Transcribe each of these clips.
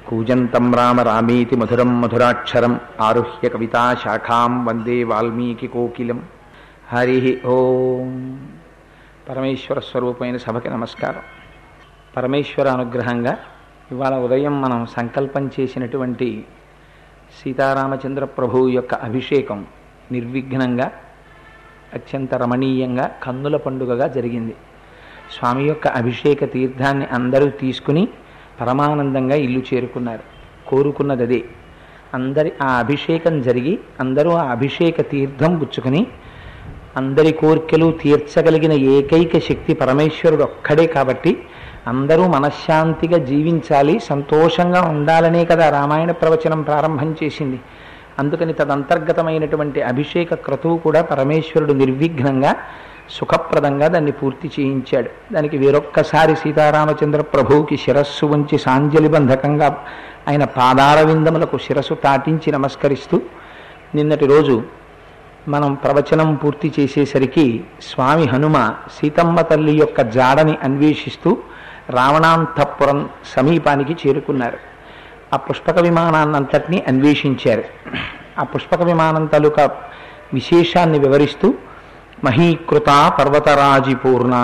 కూజంతం రామ రామేతి మధురం మధురాక్షరం ఆరుహ్య కవితా శాఖాం వందే వాల్మీకి కోకిలం హరి ఓం పరమేశ్వర స్వరూపమైన సభకి నమస్కారం పరమేశ్వర అనుగ్రహంగా ఇవాళ ఉదయం మనం సంకల్పం చేసినటువంటి సీతారామచంద్ర ప్రభువు యొక్క అభిషేకం నిర్విఘ్నంగా అత్యంత రమణీయంగా కన్నుల పండుగగా జరిగింది స్వామి యొక్క అభిషేక తీర్థాన్ని అందరూ తీసుకుని పరమానందంగా ఇల్లు చేరుకున్నారు కోరుకున్నది అదే అందరి ఆ అభిషేకం జరిగి అందరూ ఆ అభిషేక తీర్థం పుచ్చుకొని అందరి కోరికలు తీర్చగలిగిన ఏకైక శక్తి పరమేశ్వరుడు ఒక్కడే కాబట్టి అందరూ మనశ్శాంతిగా జీవించాలి సంతోషంగా ఉండాలనే కదా రామాయణ ప్రవచనం ప్రారంభం చేసింది అందుకని తదంతర్గతమైనటువంటి అభిషేక క్రతువు కూడా పరమేశ్వరుడు నిర్విఘ్నంగా సుఖప్రదంగా దాన్ని పూర్తి చేయించాడు దానికి వేరొక్కసారి సీతారామచంద్ర ప్రభువుకి శిరస్సు ఉంచి సాంజలిబంధకంగా ఆయన పాదార విందములకు శిరస్సు తాటించి నమస్కరిస్తూ నిన్నటి రోజు మనం ప్రవచనం పూర్తి చేసేసరికి స్వామి హనుమ సీతమ్మ తల్లి యొక్క జాడని అన్వేషిస్తూ రావణాంతపురం సమీపానికి చేరుకున్నారు ఆ పుష్పక విమానాన్నంతటినీ అన్వేషించారు ఆ పుష్పక విమానం తాలూకా విశేషాన్ని వివరిస్తూ మహీకృత పర్వతరాజిపూర్ణా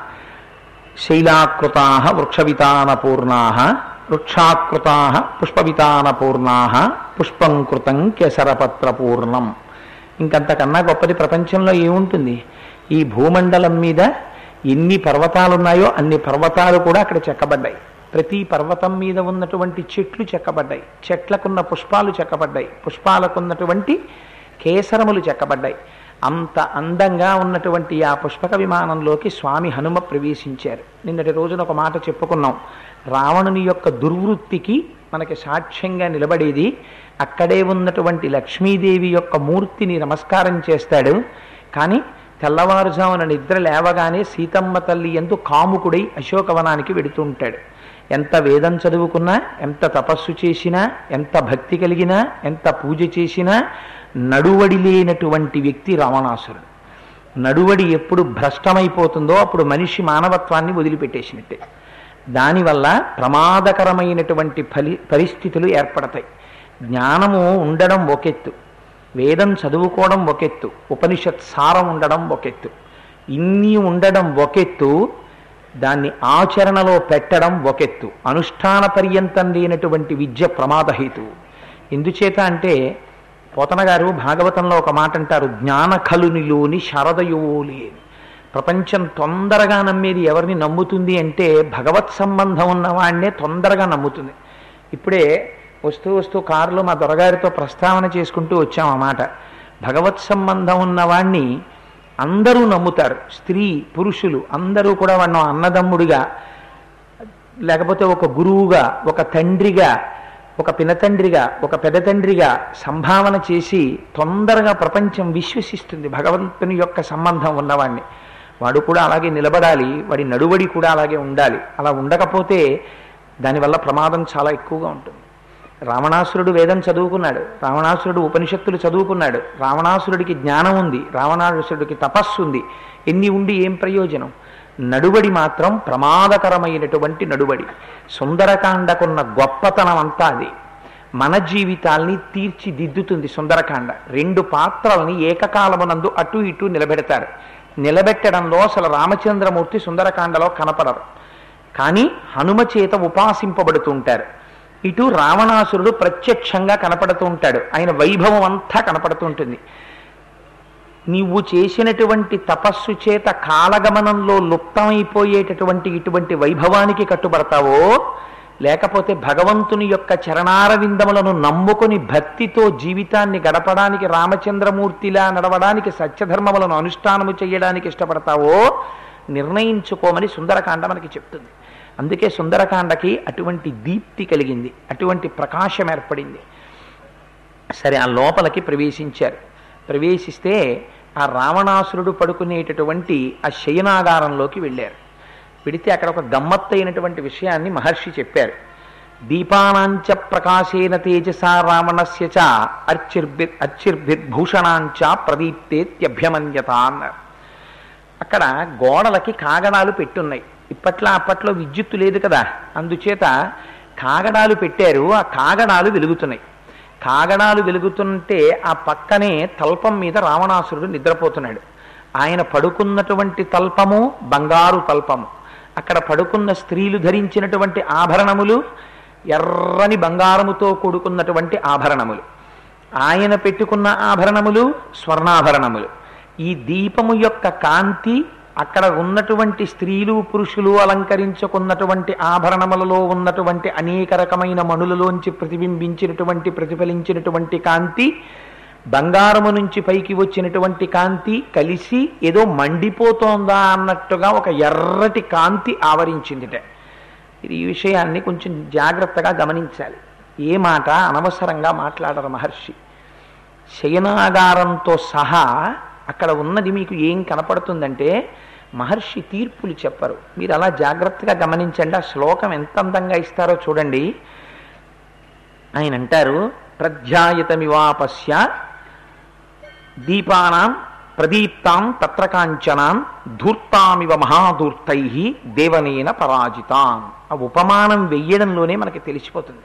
శైలాకృతా వృక్షవితానపూర్ణా వృక్షాకృతా పుష్పవితానపూర్ణా పుష్పం కృతం కేసరపత్రపూర్ణం ఇంకంతకన్నా గొప్పది ప్రపంచంలో ఏముంటుంది ఈ భూమండలం మీద ఎన్ని పర్వతాలు ఉన్నాయో అన్ని పర్వతాలు కూడా అక్కడ చెక్కబడ్డాయి ప్రతి పర్వతం మీద ఉన్నటువంటి చెట్లు చెక్కబడ్డాయి చెట్లకున్న పుష్పాలు చెక్కబడ్డాయి పుష్పాలకున్నటువంటి కేసరములు చెక్కబడ్డాయి అంత అందంగా ఉన్నటువంటి ఆ పుష్పక విమానంలోకి స్వామి హనుమ ప్రవేశించారు నిన్నటి రోజున ఒక మాట చెప్పుకున్నాం రావణుని యొక్క దుర్వృత్తికి మనకి సాక్ష్యంగా నిలబడేది అక్కడే ఉన్నటువంటి లక్ష్మీదేవి యొక్క మూర్తిని నమస్కారం చేస్తాడు కానీ తెల్లవారుజామున నిద్ర లేవగానే సీతమ్మ తల్లి ఎందు కాముకుడై అశోకవనానికి వెడుతూ ఉంటాడు ఎంత వేదం చదువుకున్నా ఎంత తపస్సు చేసినా ఎంత భక్తి కలిగినా ఎంత పూజ చేసినా నడువడి లేనటువంటి వ్యక్తి రావణాసురుడు నడువడి ఎప్పుడు భ్రష్టమైపోతుందో అప్పుడు మనిషి మానవత్వాన్ని వదిలిపెట్టేసినట్టే దానివల్ల ప్రమాదకరమైనటువంటి ఫలి పరిస్థితులు ఏర్పడతాయి జ్ఞానము ఉండడం ఒకెత్తు వేదం చదువుకోవడం ఒకెత్తు ఉపనిషత్ సారం ఉండడం ఒకెత్తు ఇన్ని ఉండడం ఒకెత్తు దాన్ని ఆచరణలో పెట్టడం ఒకెత్తు అనుష్ఠాన పర్యంతం లేనటువంటి విద్య ప్రమాదహేతువు ఎందుచేత అంటే పోతన గారు భాగవతంలో ఒక మాట అంటారు జ్ఞాన కలునిలోని శరదయోలి ప్రపంచం తొందరగా నమ్మేది ఎవరిని నమ్ముతుంది అంటే భగవత్ సంబంధం ఉన్నవాడినే తొందరగా నమ్ముతుంది ఇప్పుడే వస్తూ వస్తూ కారులో మా దొరగారితో ప్రస్తావన చేసుకుంటూ వచ్చాం అన్నమాట భగవత్ సంబంధం ఉన్నవాణ్ణి అందరూ నమ్ముతారు స్త్రీ పురుషులు అందరూ కూడా వాడిని అన్నదమ్ముడిగా లేకపోతే ఒక గురువుగా ఒక తండ్రిగా ఒక పినతండ్రిగా ఒక పెదతండ్రిగా సంభావన చేసి తొందరగా ప్రపంచం విశ్వసిస్తుంది భగవంతుని యొక్క సంబంధం ఉన్నవాడిని వాడు కూడా అలాగే నిలబడాలి వాడి నడువడి కూడా అలాగే ఉండాలి అలా ఉండకపోతే దానివల్ల ప్రమాదం చాలా ఎక్కువగా ఉంటుంది రావణాసురుడు వేదం చదువుకున్నాడు రావణాసురుడు ఉపనిషత్తులు చదువుకున్నాడు రావణాసురుడికి జ్ఞానం ఉంది రావణాసురుడికి తపస్సు ఉంది ఎన్ని ఉండి ఏం ప్రయోజనం నడుబడి మాత్రం ప్రమాదకరమైనటువంటి నడుబడి సుందరకాండకున్న గొప్పతనం అంతా అది మన జీవితాల్ని తీర్చిదిద్దుతుంది సుందరకాండ రెండు పాత్రల్ని ఏకకాలమునందు అటు ఇటు నిలబెడతారు నిలబెట్టడంలో అసలు రామచంద్రమూర్తి సుందరకాండలో కనపడరు కానీ హనుమ చేత ఉపాసింపబడుతూ ఉంటారు ఇటు రావణాసురుడు ప్రత్యక్షంగా కనపడుతూ ఉంటాడు ఆయన వైభవం అంతా కనపడుతూ ఉంటుంది నీవు చేసినటువంటి తపస్సు చేత కాలగమనంలో లుప్తమైపోయేటటువంటి ఇటువంటి వైభవానికి కట్టుబడతావో లేకపోతే భగవంతుని యొక్క చరణారవిందములను నమ్ముకొని భక్తితో జీవితాన్ని గడపడానికి రామచంద్రమూర్తిలా నడవడానికి సత్యధర్మములను అనుష్ఠానము చేయడానికి ఇష్టపడతావో నిర్ణయించుకోమని సుందరకాండ మనకి చెప్తుంది అందుకే సుందరకాండకి అటువంటి దీప్తి కలిగింది అటువంటి ప్రకాశం ఏర్పడింది సరే ఆ లోపలికి ప్రవేశించారు ప్రవేశిస్తే ఆ రావణాసురుడు పడుకునేటటువంటి ఆ శయనాగారంలోకి వెళ్ళారు వెడితే అక్కడ ఒక గమ్మత్తైనటువంటి విషయాన్ని మహర్షి చెప్పారు దీపానాంచ ప్రకాశేన తేజస రావణస్య చ అర్చిర్భిర్ అర్చిర్భిర్భూషణాంచ ప్రదీప్తేత్యభ్యమన్యత అన్నారు అక్కడ గోడలకి కాగడాలు పెట్టున్నాయి ఇప్పట్లో అప్పట్లో విద్యుత్తు లేదు కదా అందుచేత కాగడాలు పెట్టారు ఆ కాగడాలు వెలుగుతున్నాయి కాగడాలు వెలుగుతుంటే ఆ పక్కనే తల్పం మీద రావణాసురుడు నిద్రపోతున్నాడు ఆయన పడుకున్నటువంటి తల్పము బంగారు తల్పము అక్కడ పడుకున్న స్త్రీలు ధరించినటువంటి ఆభరణములు ఎర్రని బంగారముతో కూడుకున్నటువంటి ఆభరణములు ఆయన పెట్టుకున్న ఆభరణములు స్వర్ణాభరణములు ఈ దీపము యొక్క కాంతి అక్కడ ఉన్నటువంటి స్త్రీలు పురుషులు అలంకరించుకున్నటువంటి ఆభరణములలో ఉన్నటువంటి అనేక రకమైన మణులలోంచి ప్రతిబింబించినటువంటి ప్రతిఫలించినటువంటి కాంతి బంగారము నుంచి పైకి వచ్చినటువంటి కాంతి కలిసి ఏదో మండిపోతోందా అన్నట్టుగా ఒక ఎర్రటి కాంతి ఆవరించిందిట ఇది ఈ విషయాన్ని కొంచెం జాగ్రత్తగా గమనించాలి ఏ మాట అనవసరంగా మాట్లాడరు మహర్షి శయనాగారంతో సహా అక్కడ ఉన్నది మీకు ఏం కనపడుతుందంటే మహర్షి తీర్పులు చెప్పరు మీరు అలా జాగ్రత్తగా గమనించండి ఆ శ్లోకం ఎంత అందంగా ఇస్తారో చూడండి ఆయన అంటారు ప్రధ్యాయతమివాపశ్య దీపానాం ప్రదీప్తాం తత్ర కాంచనాం ధూర్తామివ మహాధూర్తై దేవనేన పరాజితాం ఆ ఉపమానం వెయ్యడంలోనే మనకి తెలిసిపోతుంది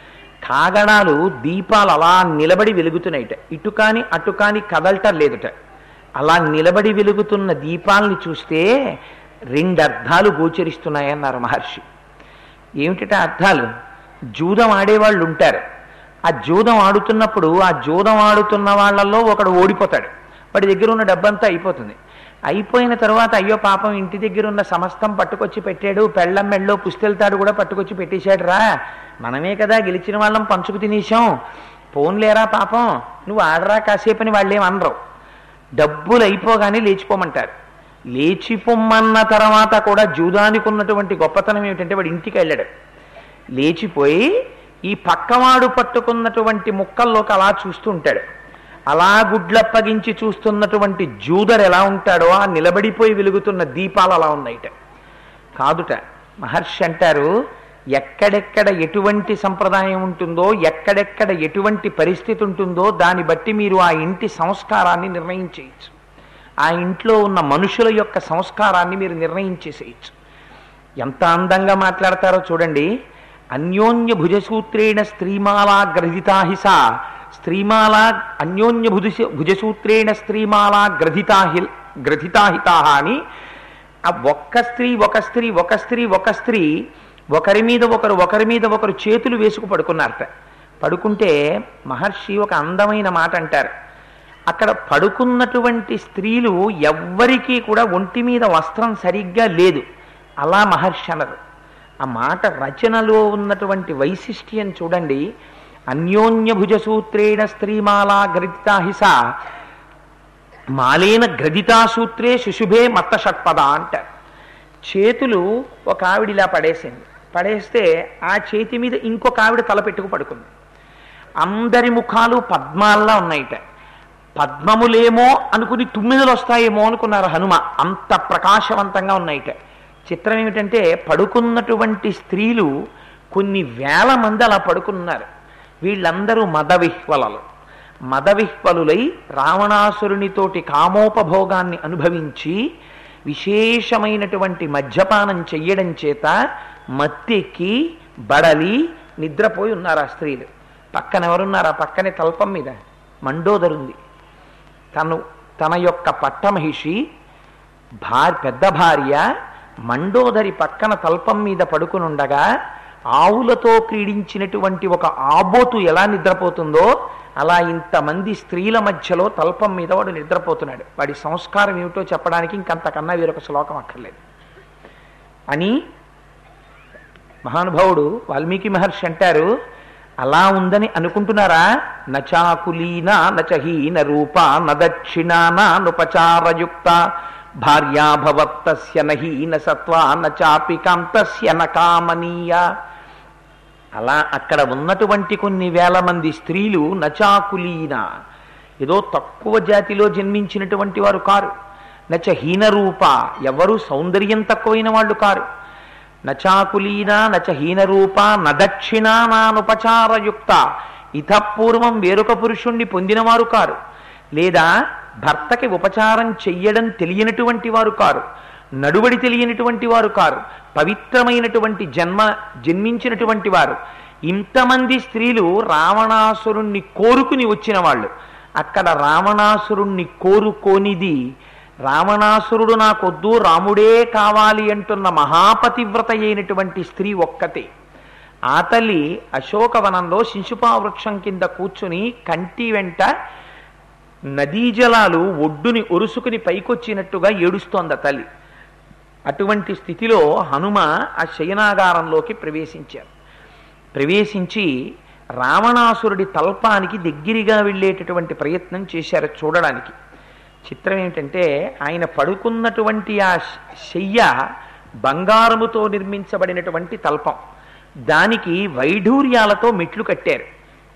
కాగడాలు దీపాలు అలా నిలబడి వెలుగుతున్నాయిట ఇటు కాని అటు కాని కదలటం లేదుట అలా నిలబడి వెలుగుతున్న దీపాలని చూస్తే రెండు అర్థాలు గోచరిస్తున్నాయన్నారు మహర్షి ఏమిటట అర్థాలు జూదం ఆడేవాళ్ళు ఉంటారు ఆ జూదం ఆడుతున్నప్పుడు ఆ జూదం ఆడుతున్న వాళ్ళల్లో ఒకడు ఓడిపోతాడు వాడి దగ్గర ఉన్న డబ్బంతా అయిపోతుంది అయిపోయిన తర్వాత అయ్యో పాపం ఇంటి దగ్గర ఉన్న సమస్తం పట్టుకొచ్చి పెట్టాడు పెళ్ళం మెళ్ళో పుస్తెళ్తాడు కూడా పట్టుకొచ్చి పెట్టేశాడు రా మనమే కదా గెలిచిన వాళ్ళం పంచుకు తినేసాం పోన్లేరా పాపం నువ్వు ఆడరా కాసేపని వాళ్ళేం అనరు డబ్బులు అయిపోగానే లేచిపోమంటారు లేచిపోమ్మన్న తర్వాత కూడా జూదానికి ఉన్నటువంటి గొప్పతనం ఏమిటంటే వాడు ఇంటికి వెళ్ళాడు లేచిపోయి ఈ పక్కవాడు పట్టుకున్నటువంటి ముక్కల్లోకి అలా చూస్తూ ఉంటాడు అలా గుడ్లప్పగించి చూస్తున్నటువంటి జూదర్ ఎలా ఉంటాడో ఆ నిలబడిపోయి వెలుగుతున్న దీపాలు అలా ఉన్నాయిట కాదుట మహర్షి అంటారు ఎక్కడెక్కడ ఎటువంటి సంప్రదాయం ఉంటుందో ఎక్కడెక్కడ ఎటువంటి పరిస్థితి ఉంటుందో దాన్ని బట్టి మీరు ఆ ఇంటి సంస్కారాన్ని నిర్ణయించేయచ్చు ఆ ఇంట్లో ఉన్న మనుషుల యొక్క సంస్కారాన్ని మీరు నిర్ణయించేసేయచ్చు ఎంత అందంగా మాట్లాడతారో చూడండి అన్యోన్య భుజసూత్రేణ స్త్రీమాలా గ్రహితాహిస స్త్రీమాల అన్యోన్య భుజ భుజసూత్రేణ స్త్రీమాలా గ్రథితాహి గ్రథితాహితా అని ఆ ఒక్క స్త్రీ ఒక స్త్రీ ఒక స్త్రీ ఒక స్త్రీ ఒకరి మీద ఒకరు ఒకరి మీద ఒకరు చేతులు వేసుకు పడుకున్నారట పడుకుంటే మహర్షి ఒక అందమైన మాట అంటారు అక్కడ పడుకున్నటువంటి స్త్రీలు ఎవ్వరికీ కూడా ఒంటి మీద వస్త్రం సరిగ్గా లేదు అలా మహర్షి అనరు ఆ మాట రచనలో ఉన్నటువంటి వైశిష్ట్యం చూడండి అన్యోన్య భుజసూత్రేణ స్త్రీమాలా గ్రదితాహిస మాలేన గ్రదితాసూత్రే శుశుభే మత్త షట్పద అంటారు చేతులు ఒక ఆవిడ ఇలా పడేసింది పడేస్తే ఆ చేతి మీద ఇంకొక ఆవిడ తల పెట్టుకు పడుకుంది అందరి ముఖాలు పద్మాల్లా ఉన్నాయిట పద్మములేమో అనుకుని తుమ్మిదలు వస్తాయేమో అనుకున్నారు హనుమ అంత ప్రకాశవంతంగా ఉన్నాయిట చిత్రం ఏమిటంటే పడుకున్నటువంటి స్త్రీలు కొన్ని వేల మంది అలా పడుకున్నారు వీళ్ళందరూ మదవిహ్వలలు మదవిహ్వలులై రావణాసురునితోటి కామోపభోగాన్ని అనుభవించి విశేషమైనటువంటి మద్యపానం చెయ్యడం చేత మత్తెక్కి బడలి నిద్రపోయి ఉన్నారు ఆ స్త్రీలు పక్కన ఎవరున్నారు ఆ పక్కనే తల్పం మీద మండోదరుంది తను తన యొక్క పట్టమహిషి భార్ పెద్ద భార్య మండోదరి పక్కన తల్పం మీద పడుకునుండగా ఆవులతో క్రీడించినటువంటి ఒక ఆబోతు ఎలా నిద్రపోతుందో అలా ఇంతమంది స్త్రీల మధ్యలో తల్పం మీద వాడు నిద్రపోతున్నాడు వాడి సంస్కారం ఏమిటో చెప్పడానికి ఇంకంతకన్నా వేరొక శ్లోకం అక్కర్లేదు అని మహానుభావుడు వాల్మీకి మహర్షి అంటారు అలా ఉందని అనుకుంటున్నారా నచాకులీన నచహీన రూప నదక్షిణాన నుపచారయుక్త భార్యాభవత్తస్య నహీన సత్వ నచాపి కాంతస్య నకామనీయ అలా అక్కడ ఉన్నటువంటి కొన్ని వేల మంది స్త్రీలు నచాకులీన ఏదో తక్కువ జాతిలో జన్మించినటువంటి వారు కారు నచ హీనరూప ఎవరు సౌందర్యం తక్కువైన వాళ్ళు కారు నచాకులీన నచ హీనరూప నదక్షిణా నానుపచారయుక్త ఇతపూర్వం వేరొక పురుషుణ్ణి పొందినవారు కారు లేదా భర్తకి ఉపచారం చెయ్యడం తెలియనటువంటి వారు కారు నడువడి తెలియనటువంటి వారు కారు పవిత్రమైనటువంటి జన్మ జన్మించినటువంటి వారు ఇంతమంది స్త్రీలు రావణాసురుణ్ణి కోరుకుని వచ్చిన వాళ్ళు అక్కడ రావణాసురుణ్ణి కోరుకోనిది రావణాసురుడు నాకొద్దు రాముడే కావాలి అంటున్న మహాపతివ్రత అయినటువంటి స్త్రీ ఒక్కతే ఆ తల్లి అశోకవనంలో శిశుపా వృక్షం కింద కూర్చుని కంటి వెంట నదీ జలాలు ఒడ్డుని ఒరుసుకుని పైకొచ్చినట్టుగా ఏడుస్తోంది ఆ తల్లి అటువంటి స్థితిలో హనుమ ఆ శయనాగారంలోకి ప్రవేశించారు ప్రవేశించి రావణాసురుడి తల్పానికి దగ్గరగా వెళ్ళేటటువంటి ప్రయత్నం చేశారు చూడడానికి చిత్రం ఏమిటంటే ఆయన పడుకున్నటువంటి ఆ శయ్య బంగారముతో నిర్మించబడినటువంటి తల్పం దానికి వైఢూర్యాలతో మెట్లు కట్టారు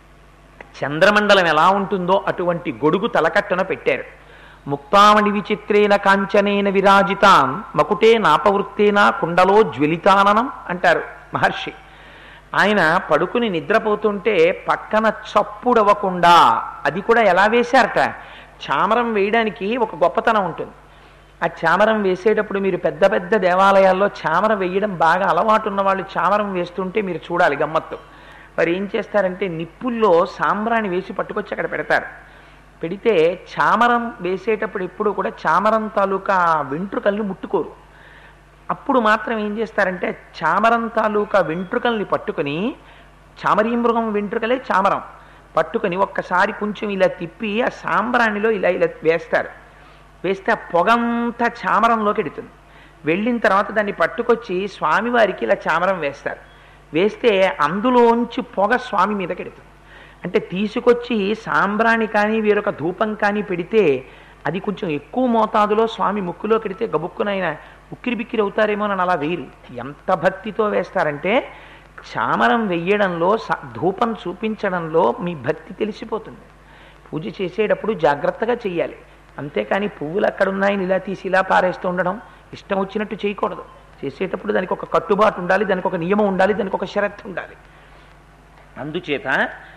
చంద్రమండలం ఎలా ఉంటుందో అటువంటి గొడుగు తలకట్టన పెట్టారు ముక్తామణి విచిత్రేన కాంచనేన విరాజితాం మకుటే నాపవృత్తేన కుండలో జ్వలితాననం అంటారు మహర్షి ఆయన పడుకుని నిద్రపోతుంటే పక్కన చప్పుడవ్వకుండా అది కూడా ఎలా వేశారట చామరం వేయడానికి ఒక గొప్పతనం ఉంటుంది ఆ చామరం వేసేటప్పుడు మీరు పెద్ద పెద్ద దేవాలయాల్లో చామరం వేయడం బాగా అలవాటు ఉన్న వాళ్ళు చామరం వేస్తుంటే మీరు చూడాలి గమ్మత్తు మరి ఏం చేస్తారంటే నిప్పుల్లో సాంబ్రాణి వేసి పట్టుకొచ్చి అక్కడ పెడతారు పెడితే చామరం వేసేటప్పుడు ఎప్పుడు కూడా చామరం తాలూకా వెంట్రుకల్ని ముట్టుకోరు అప్పుడు మాత్రం ఏం చేస్తారంటే చామరం తాలూకా వెంట్రుకల్ని పట్టుకొని చామరీ మృగం వెంట్రుకలే చామరం పట్టుకొని ఒక్కసారి కొంచెం ఇలా తిప్పి ఆ సాంబ్రాణిలో ఇలా ఇలా వేస్తారు వేస్తే ఆ పొగంతా చామరంలోకి ఎడుతుంది వెళ్ళిన తర్వాత దాన్ని పట్టుకొచ్చి స్వామివారికి ఇలా చామరం వేస్తారు వేస్తే అందులోంచి పొగ స్వామి మీదకి ఎడుతుంది అంటే తీసుకొచ్చి సాంబ్రాణి కానీ వేరొక ధూపం కానీ పెడితే అది కొంచెం ఎక్కువ మోతాదులో స్వామి ముక్కులో పెడితే గబుక్కునైనా ఉక్కిరి బిక్కిరి అవుతారేమో అని అలా వేయరు ఎంత భక్తితో వేస్తారంటే చామరం వెయ్యడంలో స- ధూపం చూపించడంలో మీ భక్తి తెలిసిపోతుంది పూజ చేసేటప్పుడు జాగ్రత్తగా చెయ్యాలి అంతేకాని పువ్వులు అక్కడ ఉన్నాయని ఇలా తీసి ఇలా పారేస్తూ ఉండడం ఇష్టం వచ్చినట్టు చేయకూడదు చేసేటప్పుడు దానికి ఒక కట్టుబాటు ఉండాలి దానికి ఒక నియమం ఉండాలి దానికి ఒక షరత్ ఉండాలి అందుచేత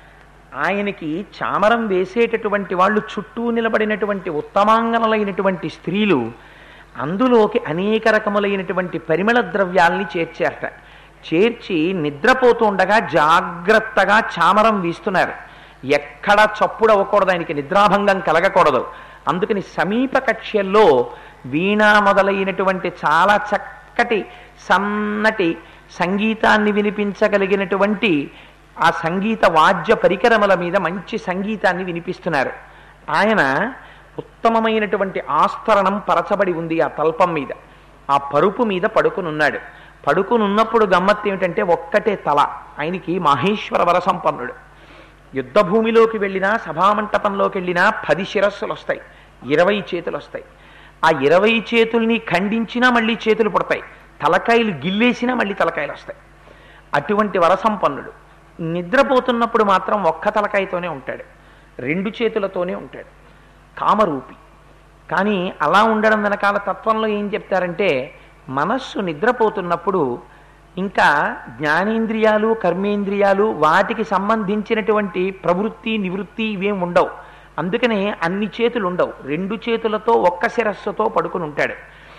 ఆయనకి చామరం వేసేటటువంటి వాళ్ళు చుట్టూ నిలబడినటువంటి ఉత్తమాంగనలైనటువంటి స్త్రీలు అందులోకి అనేక రకములైనటువంటి పరిమళ ద్రవ్యాల్ని చేర్చారట చేర్చి నిద్రపోతూ ఉండగా జాగ్రత్తగా చామరం వీస్తున్నారు ఎక్కడ చప్పుడు అవ్వకూడదు ఆయనకి నిద్రాభంగం కలగకూడదు అందుకని సమీప కక్ష్యల్లో వీణ మొదలైనటువంటి చాలా చక్కటి సన్నటి సంగీతాన్ని వినిపించగలిగినటువంటి ఆ సంగీత వాద్య పరికరముల మీద మంచి సంగీతాన్ని వినిపిస్తున్నారు ఆయన ఉత్తమమైనటువంటి ఆస్తరణం పరచబడి ఉంది ఆ తల్పం మీద ఆ పరుపు మీద పడుకునున్నాడు పడుకునున్నప్పుడు గమ్మత్తు ఏమిటంటే ఒక్కటే తల ఆయనకి మహేశ్వర వరసంపన్నుడు యుద్ధ భూమిలోకి వెళ్ళినా సభామంటపంలోకి వెళ్ళినా పది శిరస్సులు వస్తాయి ఇరవై చేతులు వస్తాయి ఆ ఇరవై చేతుల్ని ఖండించినా మళ్ళీ చేతులు పుడతాయి తలకాయలు గిల్లేసినా మళ్ళీ తలకాయలు వస్తాయి అటువంటి వరసంపన్నుడు నిద్రపోతున్నప్పుడు మాత్రం ఒక్క తలకాయతోనే ఉంటాడు రెండు చేతులతోనే ఉంటాడు కామరూపి కానీ అలా ఉండడం వెనకాల తత్వంలో ఏం చెప్తారంటే మనస్సు నిద్రపోతున్నప్పుడు ఇంకా జ్ఞానేంద్రియాలు కర్మేంద్రియాలు వాటికి సంబంధించినటువంటి ప్రవృత్తి నివృత్తి ఇవేం ఉండవు అందుకనే అన్ని చేతులు ఉండవు రెండు చేతులతో ఒక్క శిరస్సుతో పడుకుని ఉంటాడు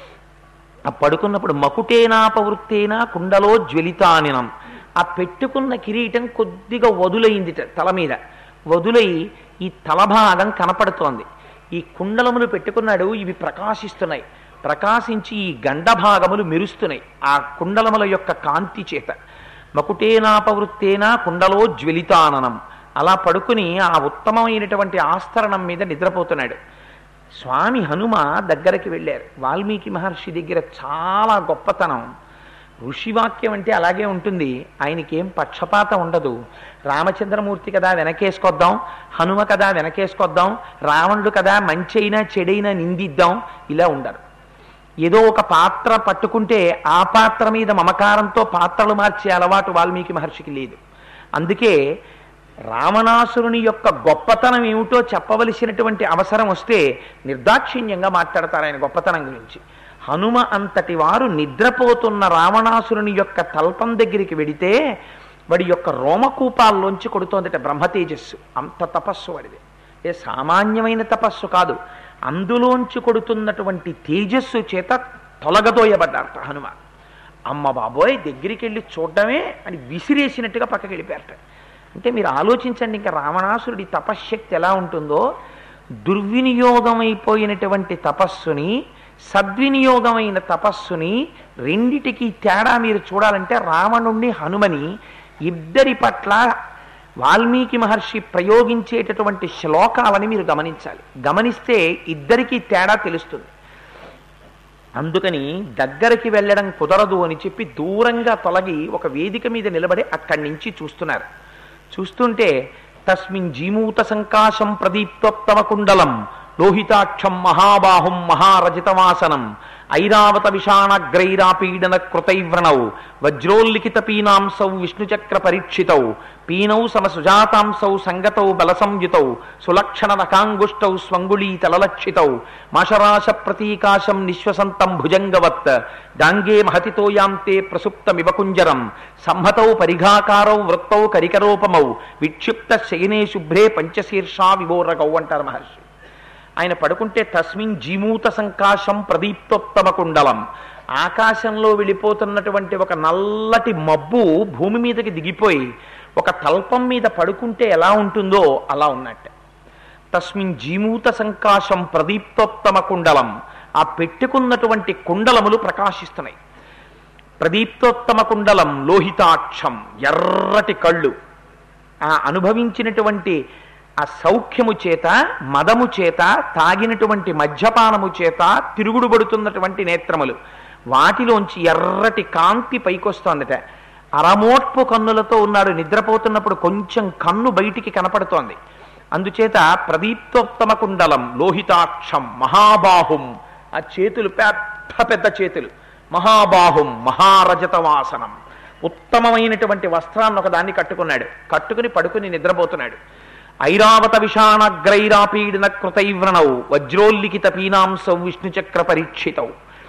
ఆ పడుకున్నప్పుడు మకుటేనాపవృత్తేనా కుండలో జ్వలితానినం ఆ పెట్టుకున్న కిరీటం కొద్దిగా వదులైంది తల మీద వదులై ఈ తలభాగం కనపడుతోంది ఈ కుండలములు పెట్టుకున్నాడు ఇవి ప్రకాశిస్తున్నాయి ప్రకాశించి ఈ గండభాగములు మెరుస్తున్నాయి ఆ కుండలముల యొక్క కాంతి చేత మకుటేనాపవృత్తేనా కుండలో జ్వలితాననం అలా పడుకుని ఆ ఉత్తమమైనటువంటి ఆస్తరణం మీద నిద్రపోతున్నాడు స్వామి హనుమ దగ్గరికి వెళ్ళారు వాల్మీకి మహర్షి దగ్గర చాలా గొప్పతనం ఋషివాక్యం అంటే అలాగే ఉంటుంది ఆయనకి ఏం పక్షపాతం ఉండదు రామచంద్రమూర్తి కదా వెనకేసుకొద్దాం హనుమ కదా వెనకేసుకొద్దాం రావణుడు కదా మంచి అయినా చెడైనా నిందిద్దాం ఇలా ఉండరు ఏదో ఒక పాత్ర పట్టుకుంటే ఆ పాత్ర మీద మమకారంతో పాత్రలు మార్చే అలవాటు వాల్మీకి మహర్షికి లేదు అందుకే రావణాసురుని యొక్క గొప్పతనం ఏమిటో చెప్పవలసినటువంటి అవసరం వస్తే నిర్దాక్షిణ్యంగా మాట్లాడతారు ఆయన గొప్పతనం గురించి హనుమ అంతటి వారు నిద్రపోతున్న రావణాసురుని యొక్క తల్పం దగ్గరికి వెడితే వాడి యొక్క రోమకూపాల్లోంచి కొడుతోందట బ్రహ్మతేజస్సు అంత తపస్సు వాడిది ఏ సామాన్యమైన తపస్సు కాదు అందులోంచి కొడుతున్నటువంటి తేజస్సు చేత తొలగదోయబడ్డారట హనుమ అమ్మ బాబోయ్ దగ్గరికి వెళ్ళి చూడడమే అని విసిరేసినట్టుగా పక్కకి వెళ్ళిపోయారట అంటే మీరు ఆలోచించండి ఇంకా రావణాసురుడి తపశ్శక్తి ఎలా ఉంటుందో దుర్వినియోగమైపోయినటువంటి తపస్సుని సద్వినియోగమైన తపస్సుని రెండిటికి తేడా మీరు చూడాలంటే రావణుణ్ణి హనుమని ఇద్దరి పట్ల వాల్మీకి మహర్షి ప్రయోగించేటటువంటి శ్లోకాలని మీరు గమనించాలి గమనిస్తే ఇద్దరికీ తేడా తెలుస్తుంది అందుకని దగ్గరికి వెళ్ళడం కుదరదు అని చెప్పి దూరంగా తొలగి ఒక వేదిక మీద నిలబడి అక్కడి నుంచి చూస్తున్నారు చూస్తుంటే తస్మిన్ జీమూత సంకాశం ప్రదీప్తోత్తమ కుండలం లోహితాక్షం మహాబాహుం మహారజితవాసనం ఐరావత విషాణగ్రైరాపీడన కృతైవ్రణౌ వజ్రోల్లిఖిత పీనాంసౌ విష్ణుచక్ర పరీక్షితౌ పీనౌ సమసుజాతాంసౌ సంగతౌ బలసంయుతౌ సులక్షణ నకాంగుష్టౌ స్వంగుళీతలలక్షితౌ మాషరాశ ప్రతీకాశం నిశ్వసంతం భుజంగవత్ గాంగే మహతితోయాంతే ప్రసుప్తమివ కుంజరం సంహతౌ పరిఘాకారౌ వృత్తౌ కరికరోపమౌ విక్షిప్త శయనే శుభ్రే పంచశీర్షా వివోరగౌ అంటారు మహర్షి ఆయన పడుకుంటే తస్మిన్ జీమూత సంకాశం ప్రదీప్తోత్తమ కుండలం ఆకాశంలో వెళ్ళిపోతున్నటువంటి ఒక నల్లటి మబ్బు భూమి మీదకి దిగిపోయి ఒక తల్పం మీద పడుకుంటే ఎలా ఉంటుందో అలా ఉన్నట్టు తస్మిన్ జీమూత సంకాశం ప్రదీప్తోత్తమ కుండలం ఆ పెట్టుకున్నటువంటి కుండలములు ప్రకాశిస్తున్నాయి ప్రదీప్తోత్తమ కుండలం లోహితాక్షం ఎర్రటి కళ్ళు ఆ అనుభవించినటువంటి ఆ సౌఖ్యము చేత మదము చేత తాగినటువంటి మద్యపానము చేత తిరుగుడుబడుతున్నటువంటి నేత్రములు వాటిలోంచి ఎర్రటి కాంతి పైకొస్తోందట అరమోట్పు కన్నులతో ఉన్నాడు నిద్రపోతున్నప్పుడు కొంచెం కన్ను బయటికి కనపడుతోంది అందుచేత ప్రదీప్తోత్తమ కుండలం లోహితాక్షం మహాబాహుం ఆ చేతులు పెద్ద పెద్ద చేతులు మహాబాహుం మహారజత వాసనం ఉత్తమమైనటువంటి వస్త్రాన్ని ఒకదాన్ని కట్టుకున్నాడు కట్టుకుని పడుకుని నిద్రపోతున్నాడు ఐరావత విషాణగ్రైరాపీడిన కృతైవ్రణౌ వజ్రోల్లిఖిత పీనాంసౌ విష్ణుచక్ర పరీక్షితౌ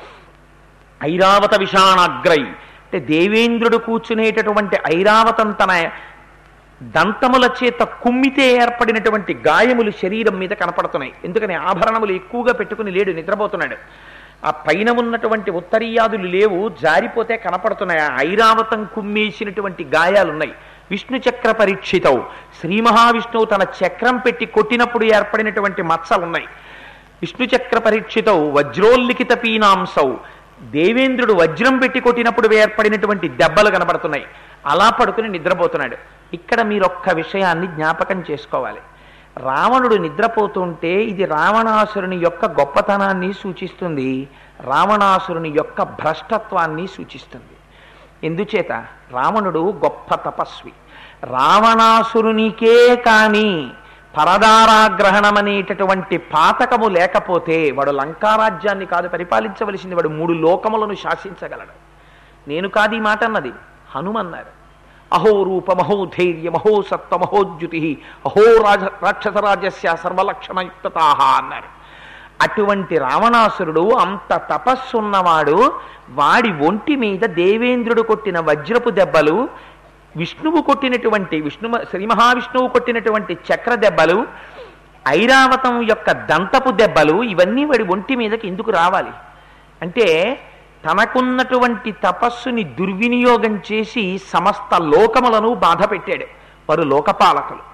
ఐరావత విషాణగ్రై అంటే దేవేంద్రుడు కూర్చునేటటువంటి ఐరావతం తన దంతముల చేత కుమ్మితే ఏర్పడినటువంటి గాయములు శరీరం మీద కనపడుతున్నాయి ఎందుకని ఆభరణములు ఎక్కువగా పెట్టుకుని లేడు నిద్రపోతున్నాడు ఆ పైన ఉన్నటువంటి ఉత్తరీయాదులు లేవు జారిపోతే కనపడుతున్నాయి ఆ ఐరావతం కుమ్మేసినటువంటి గాయాలున్నాయి విష్ణు చక్ర పరీక్షితవు శ్రీ మహావిష్ణువు తన చక్రం పెట్టి కొట్టినప్పుడు ఏర్పడినటువంటి మచ్చలు ఉన్నాయి విష్ణు చక్ర పరీక్షితవు వజ్రోల్లిఖిత పీనాంసౌ దేవేంద్రుడు వజ్రం పెట్టి కొట్టినప్పుడు ఏర్పడినటువంటి దెబ్బలు కనబడుతున్నాయి అలా పడుకుని నిద్రపోతున్నాడు ఇక్కడ మీరు ఒక్క విషయాన్ని జ్ఞాపకం చేసుకోవాలి రావణుడు నిద్రపోతుంటే ఇది రావణాసురుని యొక్క గొప్పతనాన్ని సూచిస్తుంది రావణాసురుని యొక్క భ్రష్టత్వాన్ని సూచిస్తుంది ఎందుచేత రావణుడు గొప్ప తపస్వి రావణాసురునికే కాని పరదారాగ్రహణం అనేటటువంటి పాతకము లేకపోతే వాడు లంకారాజ్యాన్ని కాదు పరిపాలించవలసింది వాడు మూడు లోకములను శాసించగలడు నేను కాదు ఈ మాట అన్నది హనుమన్నారు అహో రూప మహో ధైర్య మహో సత్వ మహోద్యుతి అహో రాజ రాక్షసరాజస్య సర్వలక్షణయుక్తతాహ అన్నారు అటువంటి రావణాసురుడు అంత తపస్సున్నవాడు వాడి ఒంటి మీద దేవేంద్రుడు కొట్టిన వజ్రపు దెబ్బలు విష్ణువు కొట్టినటువంటి విష్ణు శ్రీ మహావిష్ణువు కొట్టినటువంటి చక్ర దెబ్బలు ఐరావతం యొక్క దంతపు దెబ్బలు ఇవన్నీ వాడి ఒంటి మీదకి ఎందుకు రావాలి అంటే తనకున్నటువంటి తపస్సుని దుర్వినియోగం చేసి సమస్త లోకములను బాధ పెట్టాడు వారు లోకపాలకులు